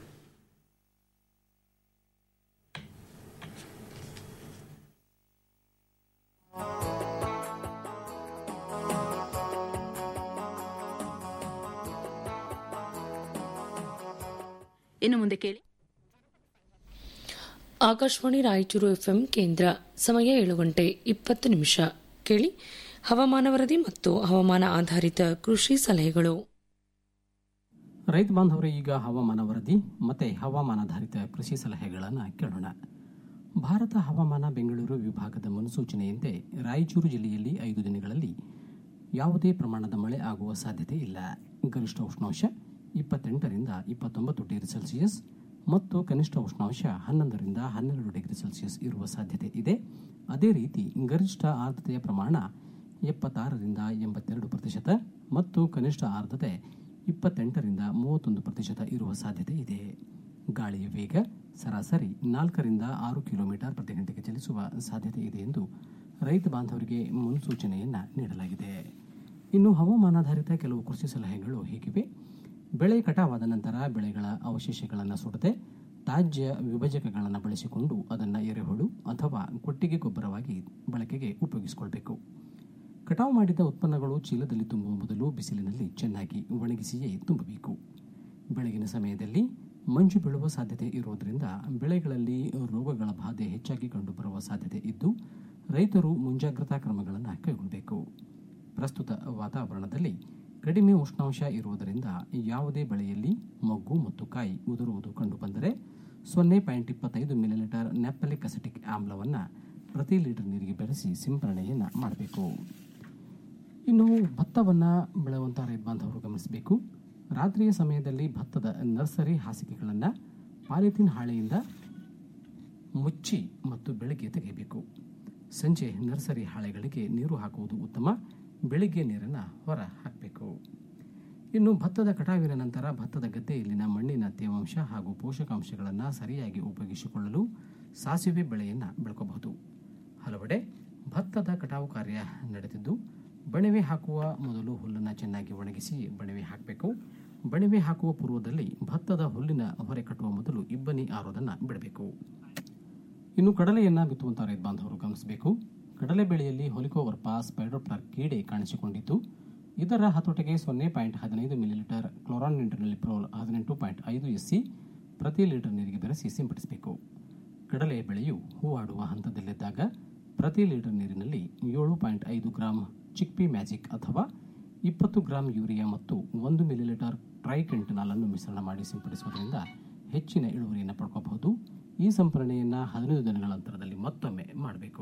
ಇನ್ನು ಮುಂದೆ ಕೇಳಿ ಆಕಾಶವಾಣಿ ರಾಯಚೂರು ಎಫ್ಎಂ ಕೇಂದ್ರ ಸಮಯ ಏಳು ಗಂಟೆ ಇಪ್ಪತ್ತು ನಿಮಿಷ ಕೇಳಿ ಹವಾಮಾನ ವರದಿ ಮತ್ತು ಹವಾಮಾನ ಆಧಾರಿತ ಕೃಷಿ ಸಲಹೆಗಳು ರೈತ ಬಾಂಧವರೇ ಈಗ ಹವಾಮಾನ ವರದಿ ಮತ್ತೆ ಹವಾಮಾನಾಧಾರಿತ ಕೃಷಿ ಸಲಹೆಗಳನ್ನು ಕೇಳೋಣ ಭಾರತ ಹವಾಮಾನ ಬೆಂಗಳೂರು ವಿಭಾಗದ ಮುನ್ಸೂಚನೆಯಂತೆ ರಾಯಚೂರು ಜಿಲ್ಲೆಯಲ್ಲಿ ಐದು ದಿನಗಳಲ್ಲಿ ಯಾವುದೇ ಪ್ರಮಾಣದ ಮಳೆ ಆಗುವ ಸಾಧ್ಯತೆ ಇಲ್ಲ ಗರಿಷ್ಠ ಉಷ್ಣಾಂಶ ಇಪ್ಪತ್ತೆಂಟರಿಂದ ಇಪ್ಪತ್ತೊಂಬತ್ತು ಡಿಗ್ರಿ ಸೆಲ್ಸಿಯಸ್ ಮತ್ತು ಕನಿಷ್ಠ ಉಷ್ಣಾಂಶ ಹನ್ನೊಂದರಿಂದ ಹನ್ನೆರಡು ಡಿಗ್ರಿ ಸೆಲ್ಸಿಯಸ್ ಇರುವ ಸಾಧ್ಯತೆ ಇದೆ ಅದೇ ರೀತಿ ಗರಿಷ್ಠ ಆರ್ದ್ರತೆಯ ಪ್ರಮಾಣ ಎಪ್ಪತ್ತಾರರಿಂದ ಎಂಬತ್ತೆರಡು ಪ್ರತಿಶತ ಮತ್ತು ಕನಿಷ್ಠ ಆರ್ದ್ರತೆ ಇಪ್ಪತ್ತೆಂಟರಿಂದ ಮೂವತ್ತೊಂದು ಪ್ರತಿಶತ ಇರುವ ಸಾಧ್ಯತೆ ಇದೆ ಗಾಳಿಯ ವೇಗ ಸರಾಸರಿ ನಾಲ್ಕರಿಂದ ಆರು ಕಿಲೋಮೀಟರ್ ಪ್ರತಿ ಗಂಟೆಗೆ ಚಲಿಸುವ ಸಾಧ್ಯತೆ ಇದೆ ಎಂದು ರೈತ ಬಾಂಧವರಿಗೆ ಮುನ್ಸೂಚನೆಯನ್ನ ನೀಡಲಾಗಿದೆ ಇನ್ನು ಹವಾಮಾನಾಧಾರಿತ ಕೆಲವು ಕೃಷಿ ಸಲಹೆಗಳು ಹೀಗಿವೆ ಬೆಳೆ ಕಟಾವಾದ ನಂತರ ಬೆಳೆಗಳ ಅವಶೇಷಗಳನ್ನು ಸುಡದೆ ತಾಜ್ಯ ವಿಭಜಕಗಳನ್ನು ಬಳಸಿಕೊಂಡು ಅದನ್ನು ಎರೆಹುಳು ಅಥವಾ ಕೊಟ್ಟಿಗೆ ಗೊಬ್ಬರವಾಗಿ ಬಳಕೆಗೆ ಉಪಯೋಗಿಸಿಕೊಳ್ಬೇಕು ಕಟಾವು ಮಾಡಿದ ಉತ್ಪನ್ನಗಳು ಚೀಲದಲ್ಲಿ ತುಂಬುವ ಮೊದಲು ಬಿಸಿಲಿನಲ್ಲಿ ಚೆನ್ನಾಗಿ ಒಣಗಿಸಿಯೇ ತುಂಬಬೇಕು ಬೆಳಗಿನ ಸಮಯದಲ್ಲಿ ಮಂಜು ಬೀಳುವ ಸಾಧ್ಯತೆ ಇರುವುದರಿಂದ ಬೆಳೆಗಳಲ್ಲಿ ರೋಗಗಳ ಬಾಧೆ ಹೆಚ್ಚಾಗಿ ಕಂಡುಬರುವ ಸಾಧ್ಯತೆ ಇದ್ದು ರೈತರು ಮುಂಜಾಗ್ರತಾ ಕ್ರಮಗಳನ್ನು ಕೈಗೊಳ್ಳಬೇಕು ಪ್ರಸ್ತುತ ವಾತಾವರಣದಲ್ಲಿ ಕಡಿಮೆ ಉಷ್ಣಾಂಶ ಇರುವುದರಿಂದ ಯಾವುದೇ ಬೆಳೆಯಲ್ಲಿ ಮೊಗ್ಗು ಮತ್ತು ಕಾಯಿ ಉದುರುವುದು ಕಂಡುಬಂದರೆ ಸೊನ್ನೆ ಪಾಯಿಂಟ್ ಇಪ್ಪತ್ತೈದು ಮಿಲಿಲೀಟರ್ ನೆಪ್ಪಲಿಕ್ ಅಸಿಟಿಕ್ ಆಮ್ಲವನ್ನು ಪ್ರತಿ ಲೀಟರ್ ನೀರಿಗೆ ಬೆರೆಸಿ ಸಿಂಪರಣೆಯನ್ನು ಮಾಡಬೇಕು ಇನ್ನು ಭತ್ತವನ್ನು ಬೆಳೆಯುವಂಥ ರೈತ ಬಾಂಧವರು ಗಮನಿಸಬೇಕು ರಾತ್ರಿಯ ಸಮಯದಲ್ಲಿ ಭತ್ತದ ನರ್ಸರಿ ಹಾಸಿಗೆಗಳನ್ನು ಪಾಲಿಥೀನ್ ಹಾಳೆಯಿಂದ ಮುಚ್ಚಿ ಮತ್ತು ಬೆಳಗ್ಗೆ ತೆಗೆಯಬೇಕು ಸಂಜೆ ನರ್ಸರಿ ಹಾಳೆಗಳಿಗೆ ನೀರು ಹಾಕುವುದು ಉತ್ತಮ ಬೆಳಿಗ್ಗೆ ನೀರನ್ನು ಹೊರ ಹಾಕಬೇಕು ಇನ್ನು ಭತ್ತದ ಕಟಾವಿನ ನಂತರ ಭತ್ತದ ಗದ್ದೆಯಲ್ಲಿನ ಮಣ್ಣಿನ ತೇವಾಂಶ ಹಾಗೂ ಪೋಷಕಾಂಶಗಳನ್ನು ಸರಿಯಾಗಿ ಉಪಯೋಗಿಸಿಕೊಳ್ಳಲು ಸಾಸಿವೆ ಬೆಳೆಯನ್ನು ಬೆಳ್ಕೋಬಹುದು ಹಲವೆಡೆ ಭತ್ತದ ಕಟಾವು ಕಾರ್ಯ ನಡೆದಿದ್ದು ಬಣವೆ ಹಾಕುವ ಮೊದಲು ಹುಲ್ಲನ್ನು ಚೆನ್ನಾಗಿ ಒಣಗಿಸಿ ಬಣವೆ ಹಾಕಬೇಕು ಬಣವೆ ಹಾಕುವ ಪೂರ್ವದಲ್ಲಿ ಭತ್ತದ ಹುಲ್ಲಿನ ಹೊರೆ ಕಟ್ಟುವ ಮೊದಲು ಇಬ್ಬನಿ ಆರೋದನ್ನು ಬಿಡಬೇಕು ಇನ್ನು ಕಡಲೆಯನ್ನು ಬಿತ್ತುವಂಥ ರೈತ ಬಾಂಧವರು ಗಮನಿಸಬೇಕು ಕಡಲೆ ಬೆಳೆಯಲ್ಲಿ ಹೊಲಿಕೋವರ್ಪ ಸ್ಪೈಡೋಪ್ಲರ್ ಕೀಡೆ ಕಾಣಿಸಿಕೊಂಡಿದ್ದು ಇದರ ಹತೋಟಿಗೆ ಸೊನ್ನೆ ಪಾಯಿಂಟ್ ಹದಿನೈದು ಮಿಲಿಲೀಟರ್ ಕ್ಲೋರಾನ್ ನಿಂಟ್ರಲಿಪ್ರೋಲ್ ಹದಿನೆಂಟು ಪಾಯಿಂಟ್ ಐದು ಎಸ್ಸಿ ಪ್ರತಿ ಲೀಟರ್ ನೀರಿಗೆ ಬೆರೆಸಿ ಸಿಂಪಡಿಸಬೇಕು ಕಡಲೆ ಬೆಳೆಯು ಹೂವಾಡುವ ಹಂತದಲ್ಲಿದ್ದಾಗ ಪ್ರತಿ ಲೀಟರ್ ನೀರಿನಲ್ಲಿ ಏಳು ಪಾಯಿಂಟ್ ಐದು ಗ್ರಾಂ ಚಿಕ್ಪಿ ಮ್ಯಾಜಿಕ್ ಅಥವಾ ಇಪ್ಪತ್ತು ಗ್ರಾಂ ಯೂರಿಯಾ ಮತ್ತು ಒಂದು ಮಿಲಿಲೀಟರ್ ಟ್ರೈಕೆಂಟನಾಲ್ ಅನ್ನು ಮಿಶ್ರಣ ಮಾಡಿ ಸಿಂಪಡಿಸುವುದರಿಂದ ಹೆಚ್ಚಿನ ಇಳುವರಿಯನ್ನು ಪಡ್ಕೋಬಹುದು ಈ ಸಂಪರಣೆಯನ್ನು ಹದಿನೈದು ದಿನಗಳ ಅಂತರದಲ್ಲಿ ಮತ್ತೊಮ್ಮೆ ಮಾಡಬೇಕು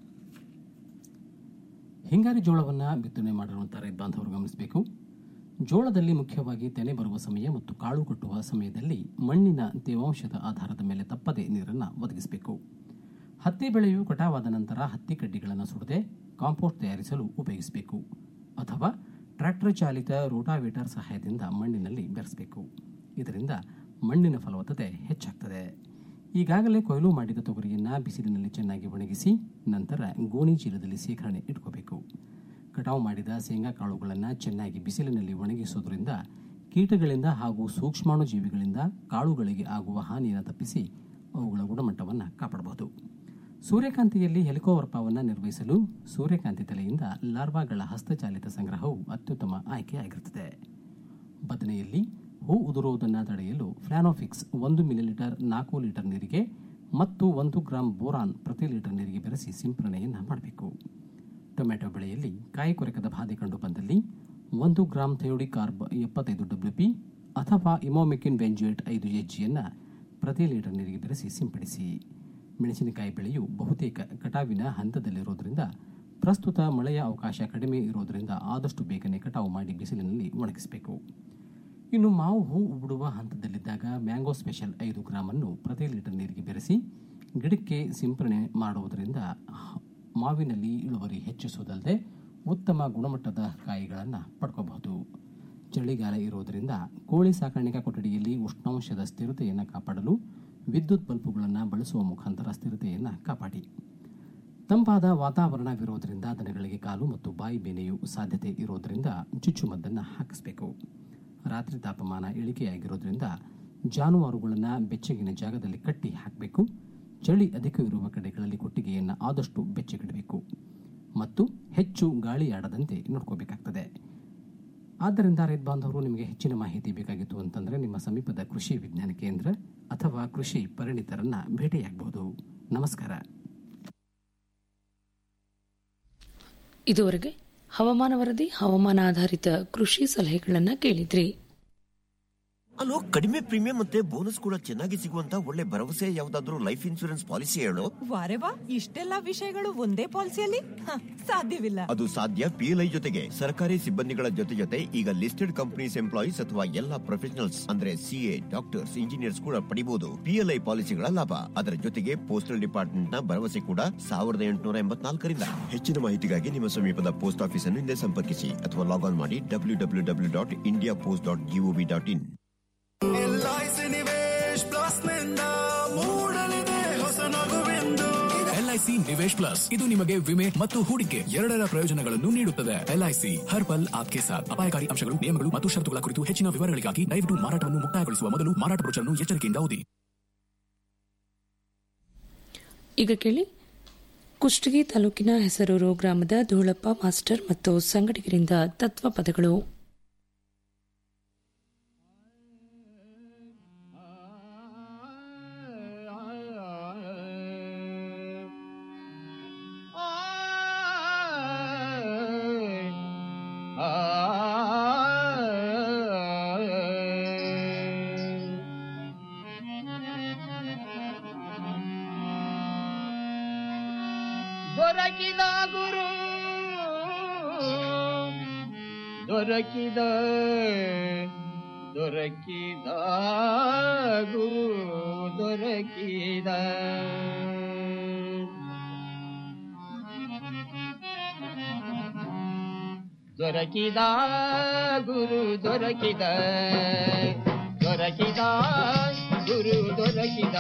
ಹಿಂಗಾರಿ ಜೋಳವನ್ನು ಬಿತ್ತನೆ ಮಾಡಿರುವಂಥ ರೈತ ಬಾಂಧವರು ಗಮನಿಸಬೇಕು ಜೋಳದಲ್ಲಿ ಮುಖ್ಯವಾಗಿ ತೆನೆ ಬರುವ ಸಮಯ ಮತ್ತು ಕಾಳು ಕಟ್ಟುವ ಸಮಯದಲ್ಲಿ ಮಣ್ಣಿನ ತೇವಾಂಶದ ಆಧಾರದ ಮೇಲೆ ತಪ್ಪದೆ ನೀರನ್ನು ಒದಗಿಸಬೇಕು ಹತ್ತಿ ಬೆಳೆಯು ಕಟಾವಾದ ನಂತರ ಹತ್ತಿ ಕಡ್ಡಿಗಳನ್ನು ಸುಡದೆ ಕಾಂಪೋಸ್ಟ್ ತಯಾರಿಸಲು ಉಪಯೋಗಿಸಬೇಕು ಅಥವಾ ಟ್ರ್ಯಾಕ್ಟರ್ ಚಾಲಿತ ರೋಟಾವೇಟರ್ ಸಹಾಯದಿಂದ ಮಣ್ಣಿನಲ್ಲಿ ಬೆರೆಸಬೇಕು ಇದರಿಂದ ಮಣ್ಣಿನ ಫಲವತ್ತತೆ ಹೆಚ್ಚಾಗ್ತದೆ ಈಗಾಗಲೇ ಕೊಯ್ಲು ಮಾಡಿದ ತೊಗರಿಯನ್ನು ಬಿಸಿಲಿನಲ್ಲಿ ಚೆನ್ನಾಗಿ ಒಣಗಿಸಿ ನಂತರ ಗೋಣಿ ಚೀಲದಲ್ಲಿ ಶೇಖರಣೆ ಇಟ್ಕೋಬೇಕು ಕಟಾವು ಮಾಡಿದ ಶೇಂಗಾ ಕಾಳುಗಳನ್ನು ಚೆನ್ನಾಗಿ ಬಿಸಿಲಿನಲ್ಲಿ ಒಣಗಿಸುವುದರಿಂದ ಕೀಟಗಳಿಂದ ಹಾಗೂ ಸೂಕ್ಷ್ಮಾಣು ಜೀವಿಗಳಿಂದ ಕಾಳುಗಳಿಗೆ ಆಗುವ ಹಾನಿಯನ್ನು ತಪ್ಪಿಸಿ ಅವುಗಳ ಗುಣಮಟ್ಟವನ್ನು ಕಾಪಾಡಬಹುದು ಸೂರ್ಯಕಾಂತಿಯಲ್ಲಿ ಹೆಲಿಕೋವರ್ಪವನ್ನು ನಿರ್ವಹಿಸಲು ಸೂರ್ಯಕಾಂತಿ ತಲೆಯಿಂದ ಲಾರ್ವಾಗಳ ಹಸ್ತಚಾಲಿತ ಸಂಗ್ರಹವು ಅತ್ಯುತ್ತಮ ಆಯ್ಕೆಯಾಗಿರುತ್ತದೆ ಬದನೆಯಲ್ಲಿ ಹೂ ಉದುರುವುದನ್ನು ತಡೆಯಲು ಫ್ಲಾನೋಫಿಕ್ಸ್ ಒಂದು ಮಿಲಿಲೀಟರ್ ನಾಲ್ಕು ಲೀಟರ್ ನೀರಿಗೆ ಮತ್ತು ಒಂದು ಗ್ರಾಂ ಬೋರಾನ್ ಪ್ರತಿ ಲೀಟರ್ ನೀರಿಗೆ ಬೆರೆಸಿ ಸಿಂಪರಣೆಯನ್ನು ಮಾಡಬೇಕು ಟೊಮೆಟೊ ಬೆಳೆಯಲ್ಲಿ ಕಾಯಿ ಕೊರಕದ ಬಾಧೆ ಕಂಡು ಬಂದಲ್ಲಿ ಒಂದು ಗ್ರಾಂ ಥಯೋಡಿ ಕಾರ್ಬ್ ಎಪ್ಪತ್ತೈದು ಡಬ್ಲ್ಯೂ ಪಿ ಅಥವಾ ಇಮೋಮಿಕಿನ್ ಬೆಂಜುಯೇಟ್ ಐದು ಎಚ್ ಜಿಯನ್ನು ಪ್ರತಿ ಲೀಟರ್ ನೀರಿಗೆ ಬೆರೆಸಿ ಸಿಂಪಡಿಸಿ ಮೆಣಸಿನಕಾಯಿ ಬೆಳೆಯು ಬಹುತೇಕ ಕಟಾವಿನ ಹಂತದಲ್ಲಿರುವುದರಿಂದ ಪ್ರಸ್ತುತ ಮಳೆಯ ಅವಕಾಶ ಕಡಿಮೆ ಇರುವುದರಿಂದ ಆದಷ್ಟು ಬೇಗನೆ ಕಟಾವು ಮಾಡಿ ಬಿಸಿಲಿನಲ್ಲಿ ಒಣಗಿಸಬೇಕು ಇನ್ನು ಮಾವು ಹೂ ಬಿಡುವ ಹಂತದಲ್ಲಿದ್ದಾಗ ಮ್ಯಾಂಗೋ ಸ್ಪೆಷಲ್ ಐದು ಗ್ರಾಮನ್ನು ಪ್ರತಿ ಲೀಟರ್ ನೀರಿಗೆ ಬೆರೆಸಿ ಗಿಡಕ್ಕೆ ಸಿಂಪರಣೆ ಮಾಡುವುದರಿಂದ ಹ- ಮಾವಿನಲ್ಲಿ ಇಳುವರಿ ಹೆಚ್ಚಿಸುವುದಲ್ಲದೆ ಉತ್ತಮ ಗುಣಮಟ್ಟದ ಕಾಯಿಗಳನ್ನು ಪಡ್ಕೋಬಹುದು ಚಳಿಗಾಲ ಇರುವುದರಿಂದ ಕೋಳಿ ಸಾಕಾಣಿಕಾ ಕೊಠಡಿಯಲ್ಲಿ ಉಷ್ಣಾಂಶದ ಸ್ಥಿರತೆಯನ್ನು ಕಾಪಾಡಲು ವಿದ್ಯುತ್ ಬಲ್ಬುಗಳನ್ನು ಬಳಸುವ ಮುಖಾಂತರ ಸ್ಥಿರತೆಯನ್ನು ಕಾಪಾಡಿ ತಂಪಾದ ವಾತಾವರಣವಿರುವುದರಿಂದ ದನಗಳಿಗೆ ಕಾಲು ಮತ್ತು ಬಾಯಿ ಬೇನೆಯು ಸಾಧ್ಯತೆ ಇರುವುದರಿಂದ ಚುಚ್ಚುಮದ್ದನ್ನು ಹಾಕಿಸಬೇಕು ರಾತ್ರಿ ತಾಪಮಾನ ಇಳಿಕೆಯಾಗಿರೋದ್ರಿಂದ ಜಾನುವಾರುಗಳನ್ನು ಬೆಚ್ಚಗಿನ ಜಾಗದಲ್ಲಿ ಕಟ್ಟಿ ಹಾಕಬೇಕು ಚಳಿ ಅಧಿಕವಿರುವ ಕಡೆಗಳಲ್ಲಿ ಕೊಟ್ಟಿಗೆಯನ್ನು ಆದಷ್ಟು ಬೆಚ್ಚಗಿಡಬೇಕು ಮತ್ತು ಹೆಚ್ಚು ಗಾಳಿಯಾಡದಂತೆ ನೋಡ್ಕೋಬೇಕಾಗ್ತದೆ ಆದ್ದರಿಂದ ರೈತ ಬಾಂಧವರು ನಿಮಗೆ ಹೆಚ್ಚಿನ ಮಾಹಿತಿ ಬೇಕಾಗಿತ್ತು ಅಂತಂದರೆ ನಿಮ್ಮ ಸಮೀಪದ ಕೃಷಿ ವಿಜ್ಞಾನ ಕೇಂದ್ರ ಅಥವಾ ಕೃಷಿ ಪರಿಣಿತರನ್ನ ಭೇಟಿಯಾಗಬಹುದು ನಮಸ್ಕಾರ ಇದುವರೆಗೆ ಹವಾಮಾನ ವರದಿ ಹವಾಮಾನ ಆಧಾರಿತ ಕೃಷಿ ಸಲಹೆಗಳನ್ನು ಕೇಳಿದ್ರಿ ಅಲೋ ಕಡಿಮೆ ಪ್ರೀಮಿಯಂ ಮತ್ತೆ ಬೋನಸ್ ಕೂಡ ಚೆನ್ನಾಗಿ ಸಿಗುವಂತ ಒಳ್ಳೆ ಭರವಸೆ ಯಾವ್ದಾದ್ರು ಲೈಫ್ ಇನ್ಶೂರೆನ್ಸ್ ಪಾಲಿಸಿ ಹೇಳು ವಾರೆ ವಾ ಇಷ್ಟೆಲ್ಲ ವಿಷಯಗಳು ಒಂದೇ ಪಾಲಿಸಿಯಲ್ಲಿ ಹ, ಸಾಧ್ಯವಿಲ್ಲ ಅದು ಸಾಧ್ಯ ಪಿಎಲ್ಐ ಜೊತೆಗೆ ಸರ್ಕಾರಿ ಸಿಬ್ಬಂದಿಗಳ ಜೊತೆ ಜೊತೆ ಈಗ ಲಿಸ್ಟೆಡ್ ಕಂಪನೀಸ್ ಎಂಪ್ಲಾಯೀಸ್ ಅಥವಾ ಎಲ್ಲಾ ಪ್ರೊಫೆಷನಲ್ಸ್ ಅಂದ್ರೆ ಸಿಎ ಡಾಕ್ಟರ್ಸ್ ಇಂಜಿನಿಯರ್ಸ್ ಕೂಡ ಪಡಿಬಹುದು ಪಿಎಲ್ಐ ಪಾಲಿಸಿಗಳ ಲಾಭ ಅದರ ಜೊತೆಗೆ ಪೋಸ್ಟಲ್ ಡಿಪಾರ್ಟ್ಮೆಂಟ್ ನ ಭರವಸೆ ಕೂಡ ಸಾವಿರದ ಎಂಟುನೂರ ಎಂಬತ್ನಾಲ್ಕರಿಂದ ಹೆಚ್ಚಿನ ಮಾಹಿತಿಗಾಗಿ ನಿಮ್ಮ ಸಮೀಪದ ಪೋಸ್ಟ್ ಆಫೀಸ್ ಅನ್ನು ಹಿಂದೆ ಸಂಪರ್ಕಿಸಿ ಅಥವಾ ಲಾಗ್ ಆನ್ ಮಾಡಿ W W W dot India Post dot gov dot in LIC Nivesh plus ನಿಂದ ಮೂಡಲಿದೆ ಹೊಸ ನಗುವೆಂದು ಎಲ್ಐಸಿ ನಿವೇಶ್ ಪ್ಲಸ್ ಇದು ನಿಮಗೆ ವಿಮೆ ಮತ್ತು ಹೂಡಿಕೆ ಎರಡರ ಪ್ರಯೋಜನಗಳನ್ನು ನೀಡುತ್ತದೆ ಎಲ್ಐಸಿ ಹರ್ ಪಲ್ ಆಪ್ಕೆ ಸಾಥ್ ಅಪಾಯಕಾರಿ ಅಂಶಗಳು ನಿಯಮಗಳು ಮತ್ತು ಷರತ್ತುಗಳ ಕುರಿತು ಹೆಚ್ಚಿನ ವಿವರಗಳಿಗಾಗಿ ದಯವಿಟ್ಟು ಮಾರಾಟವನ್ನು ಮುಕ್ತಾಯಗೊಳಿಸುವ ಮೊದಲು ಮಾರಾಟ ಬ್ರೋಚರ್ನ್ನು ಎಚ್ಚರಿಕೆಯಿಂದ ಓದಿ ಈಗ ಕೇಳಿ ಕುಷ್ಟಗಿ ತಾಲೂಕಿನ ಹೆಸರೂರು ಗ್ರಾಮದ ಧೂಳಪ್ಪ ಮಾಸ್ಟರ್ ಮತ್ತು ಸಂಗಡಿಗರಿಂದ ತತ್ವ ಪದಗಳು ದೊರಕಿದ ಗುರು ದೊರಕಿದ ದೊರಕಿದ ಗುರು ದೊರಕಿದ ದೊರಕಿದ ಗುರು ದೊರಕಿದ ದೊರಕಿದ ಗುರು ದೊರಕಿದ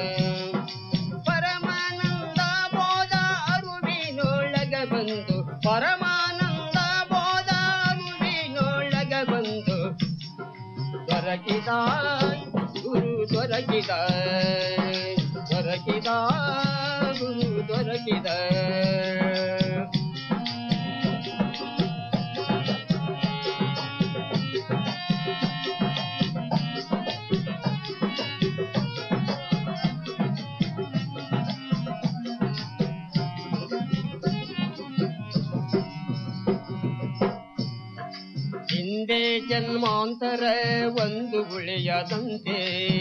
ಪರಮಾನಂದ ಬೋಧ ಅರುವಿನೊಳಗ ಬಂದು ಪರಮಾನಂದ ಬೋಧ ಅರುವಿನೊಳಗ ಬಂದು ದೊರಕಿದ ಗುರು ದೊರಕಿದ ದೊರಕಿದ ಗುರು ದೊರಕಿದ ಹಿಂದೆ ಜನ್ಮಾಂತರ ಒಂದು ಉಳಿಯದಂತೆ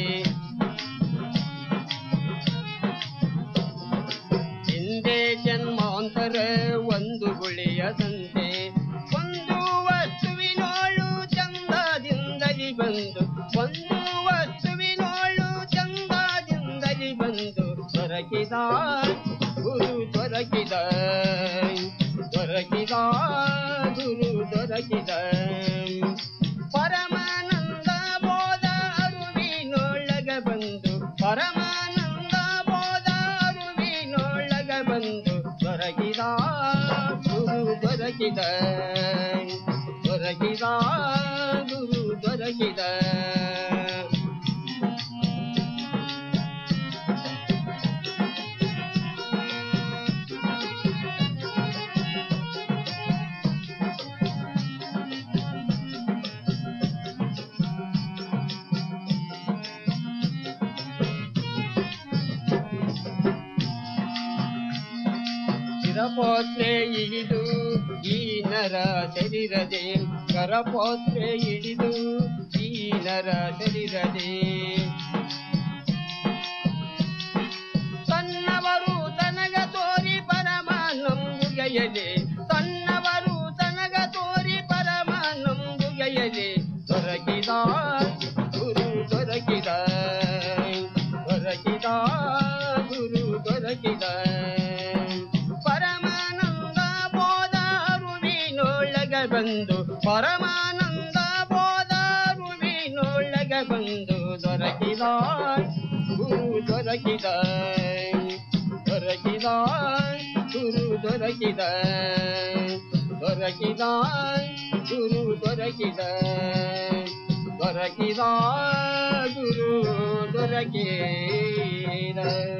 ಹಿಂದೆ ಜನ್ಮಾಂತರ ಒಂದು ಉಳಿಯದಂತೆ ಒಂದು ವಸ್ತುವಿನೋಳು ಚಂದದಿಂದಲಿ ಬಂದು ಒಂದು ವಸ್ತುವಿನೋಳು ಚಂದದಿಂದಲಿ ಬಂದು ದೊರಕಿದ ಗುರು ದೊರಕಿದ ದೊರಕಿದ ಗುರು ದೊರಕಿದ ಪರಮಾನಂದ ಬೋಧ ಅರುವಿನೊಳಗ ಬಂದು ಪರಮಾನಂದ ಬೋಧ ಅರುವಿನೊಳಗ ಬಂದು ದೊರಕಿದ ಗುರು ದೊರಕಿದ ದೊರಕಿದ ಗುರು ದೊರಕಿದ ಕರಪೋತ್ರೆ ಇಳಿದು ಈ ನರ ಶರೀರದೆ ಕರಪೋತ್ರೆ ಇಳಿದು ಈ ನರ ಶರೀರದೆ ತನ್ನವರು ತನಗ ತೋರಿ ಪರಮಾನಂಬುಗೆ ನಂಬುಗೆಯಲಿ ತನ್ನವರು ತನಗ ತೋರಿ ಪರಮ ನಂಬುಗೆಯಲಿ ದೊರಕಿದ ಗುರು ದೊರಕಿದ ದೊರಕಿದ ಗುರು ದೊರಕಿದ ಪರಮಾನಂದ ಬೋಧ ಅರುವಿನೊಳಗ ಬಂದು ಪರಮಾನಂದ ಬೋಧ ಅರುವಿನೊಳಗ ಬಂದು ದೊರಕಿದ ಗುರು ದೊರಕಿದ ದೊರಕಿದ ಗುರು ದೊರಕಿದ ದೊರಕಿದ ಗುರು ದೊರಕಿದ ದೊರಕಿದ ಗುರು ದೊರಕಿದ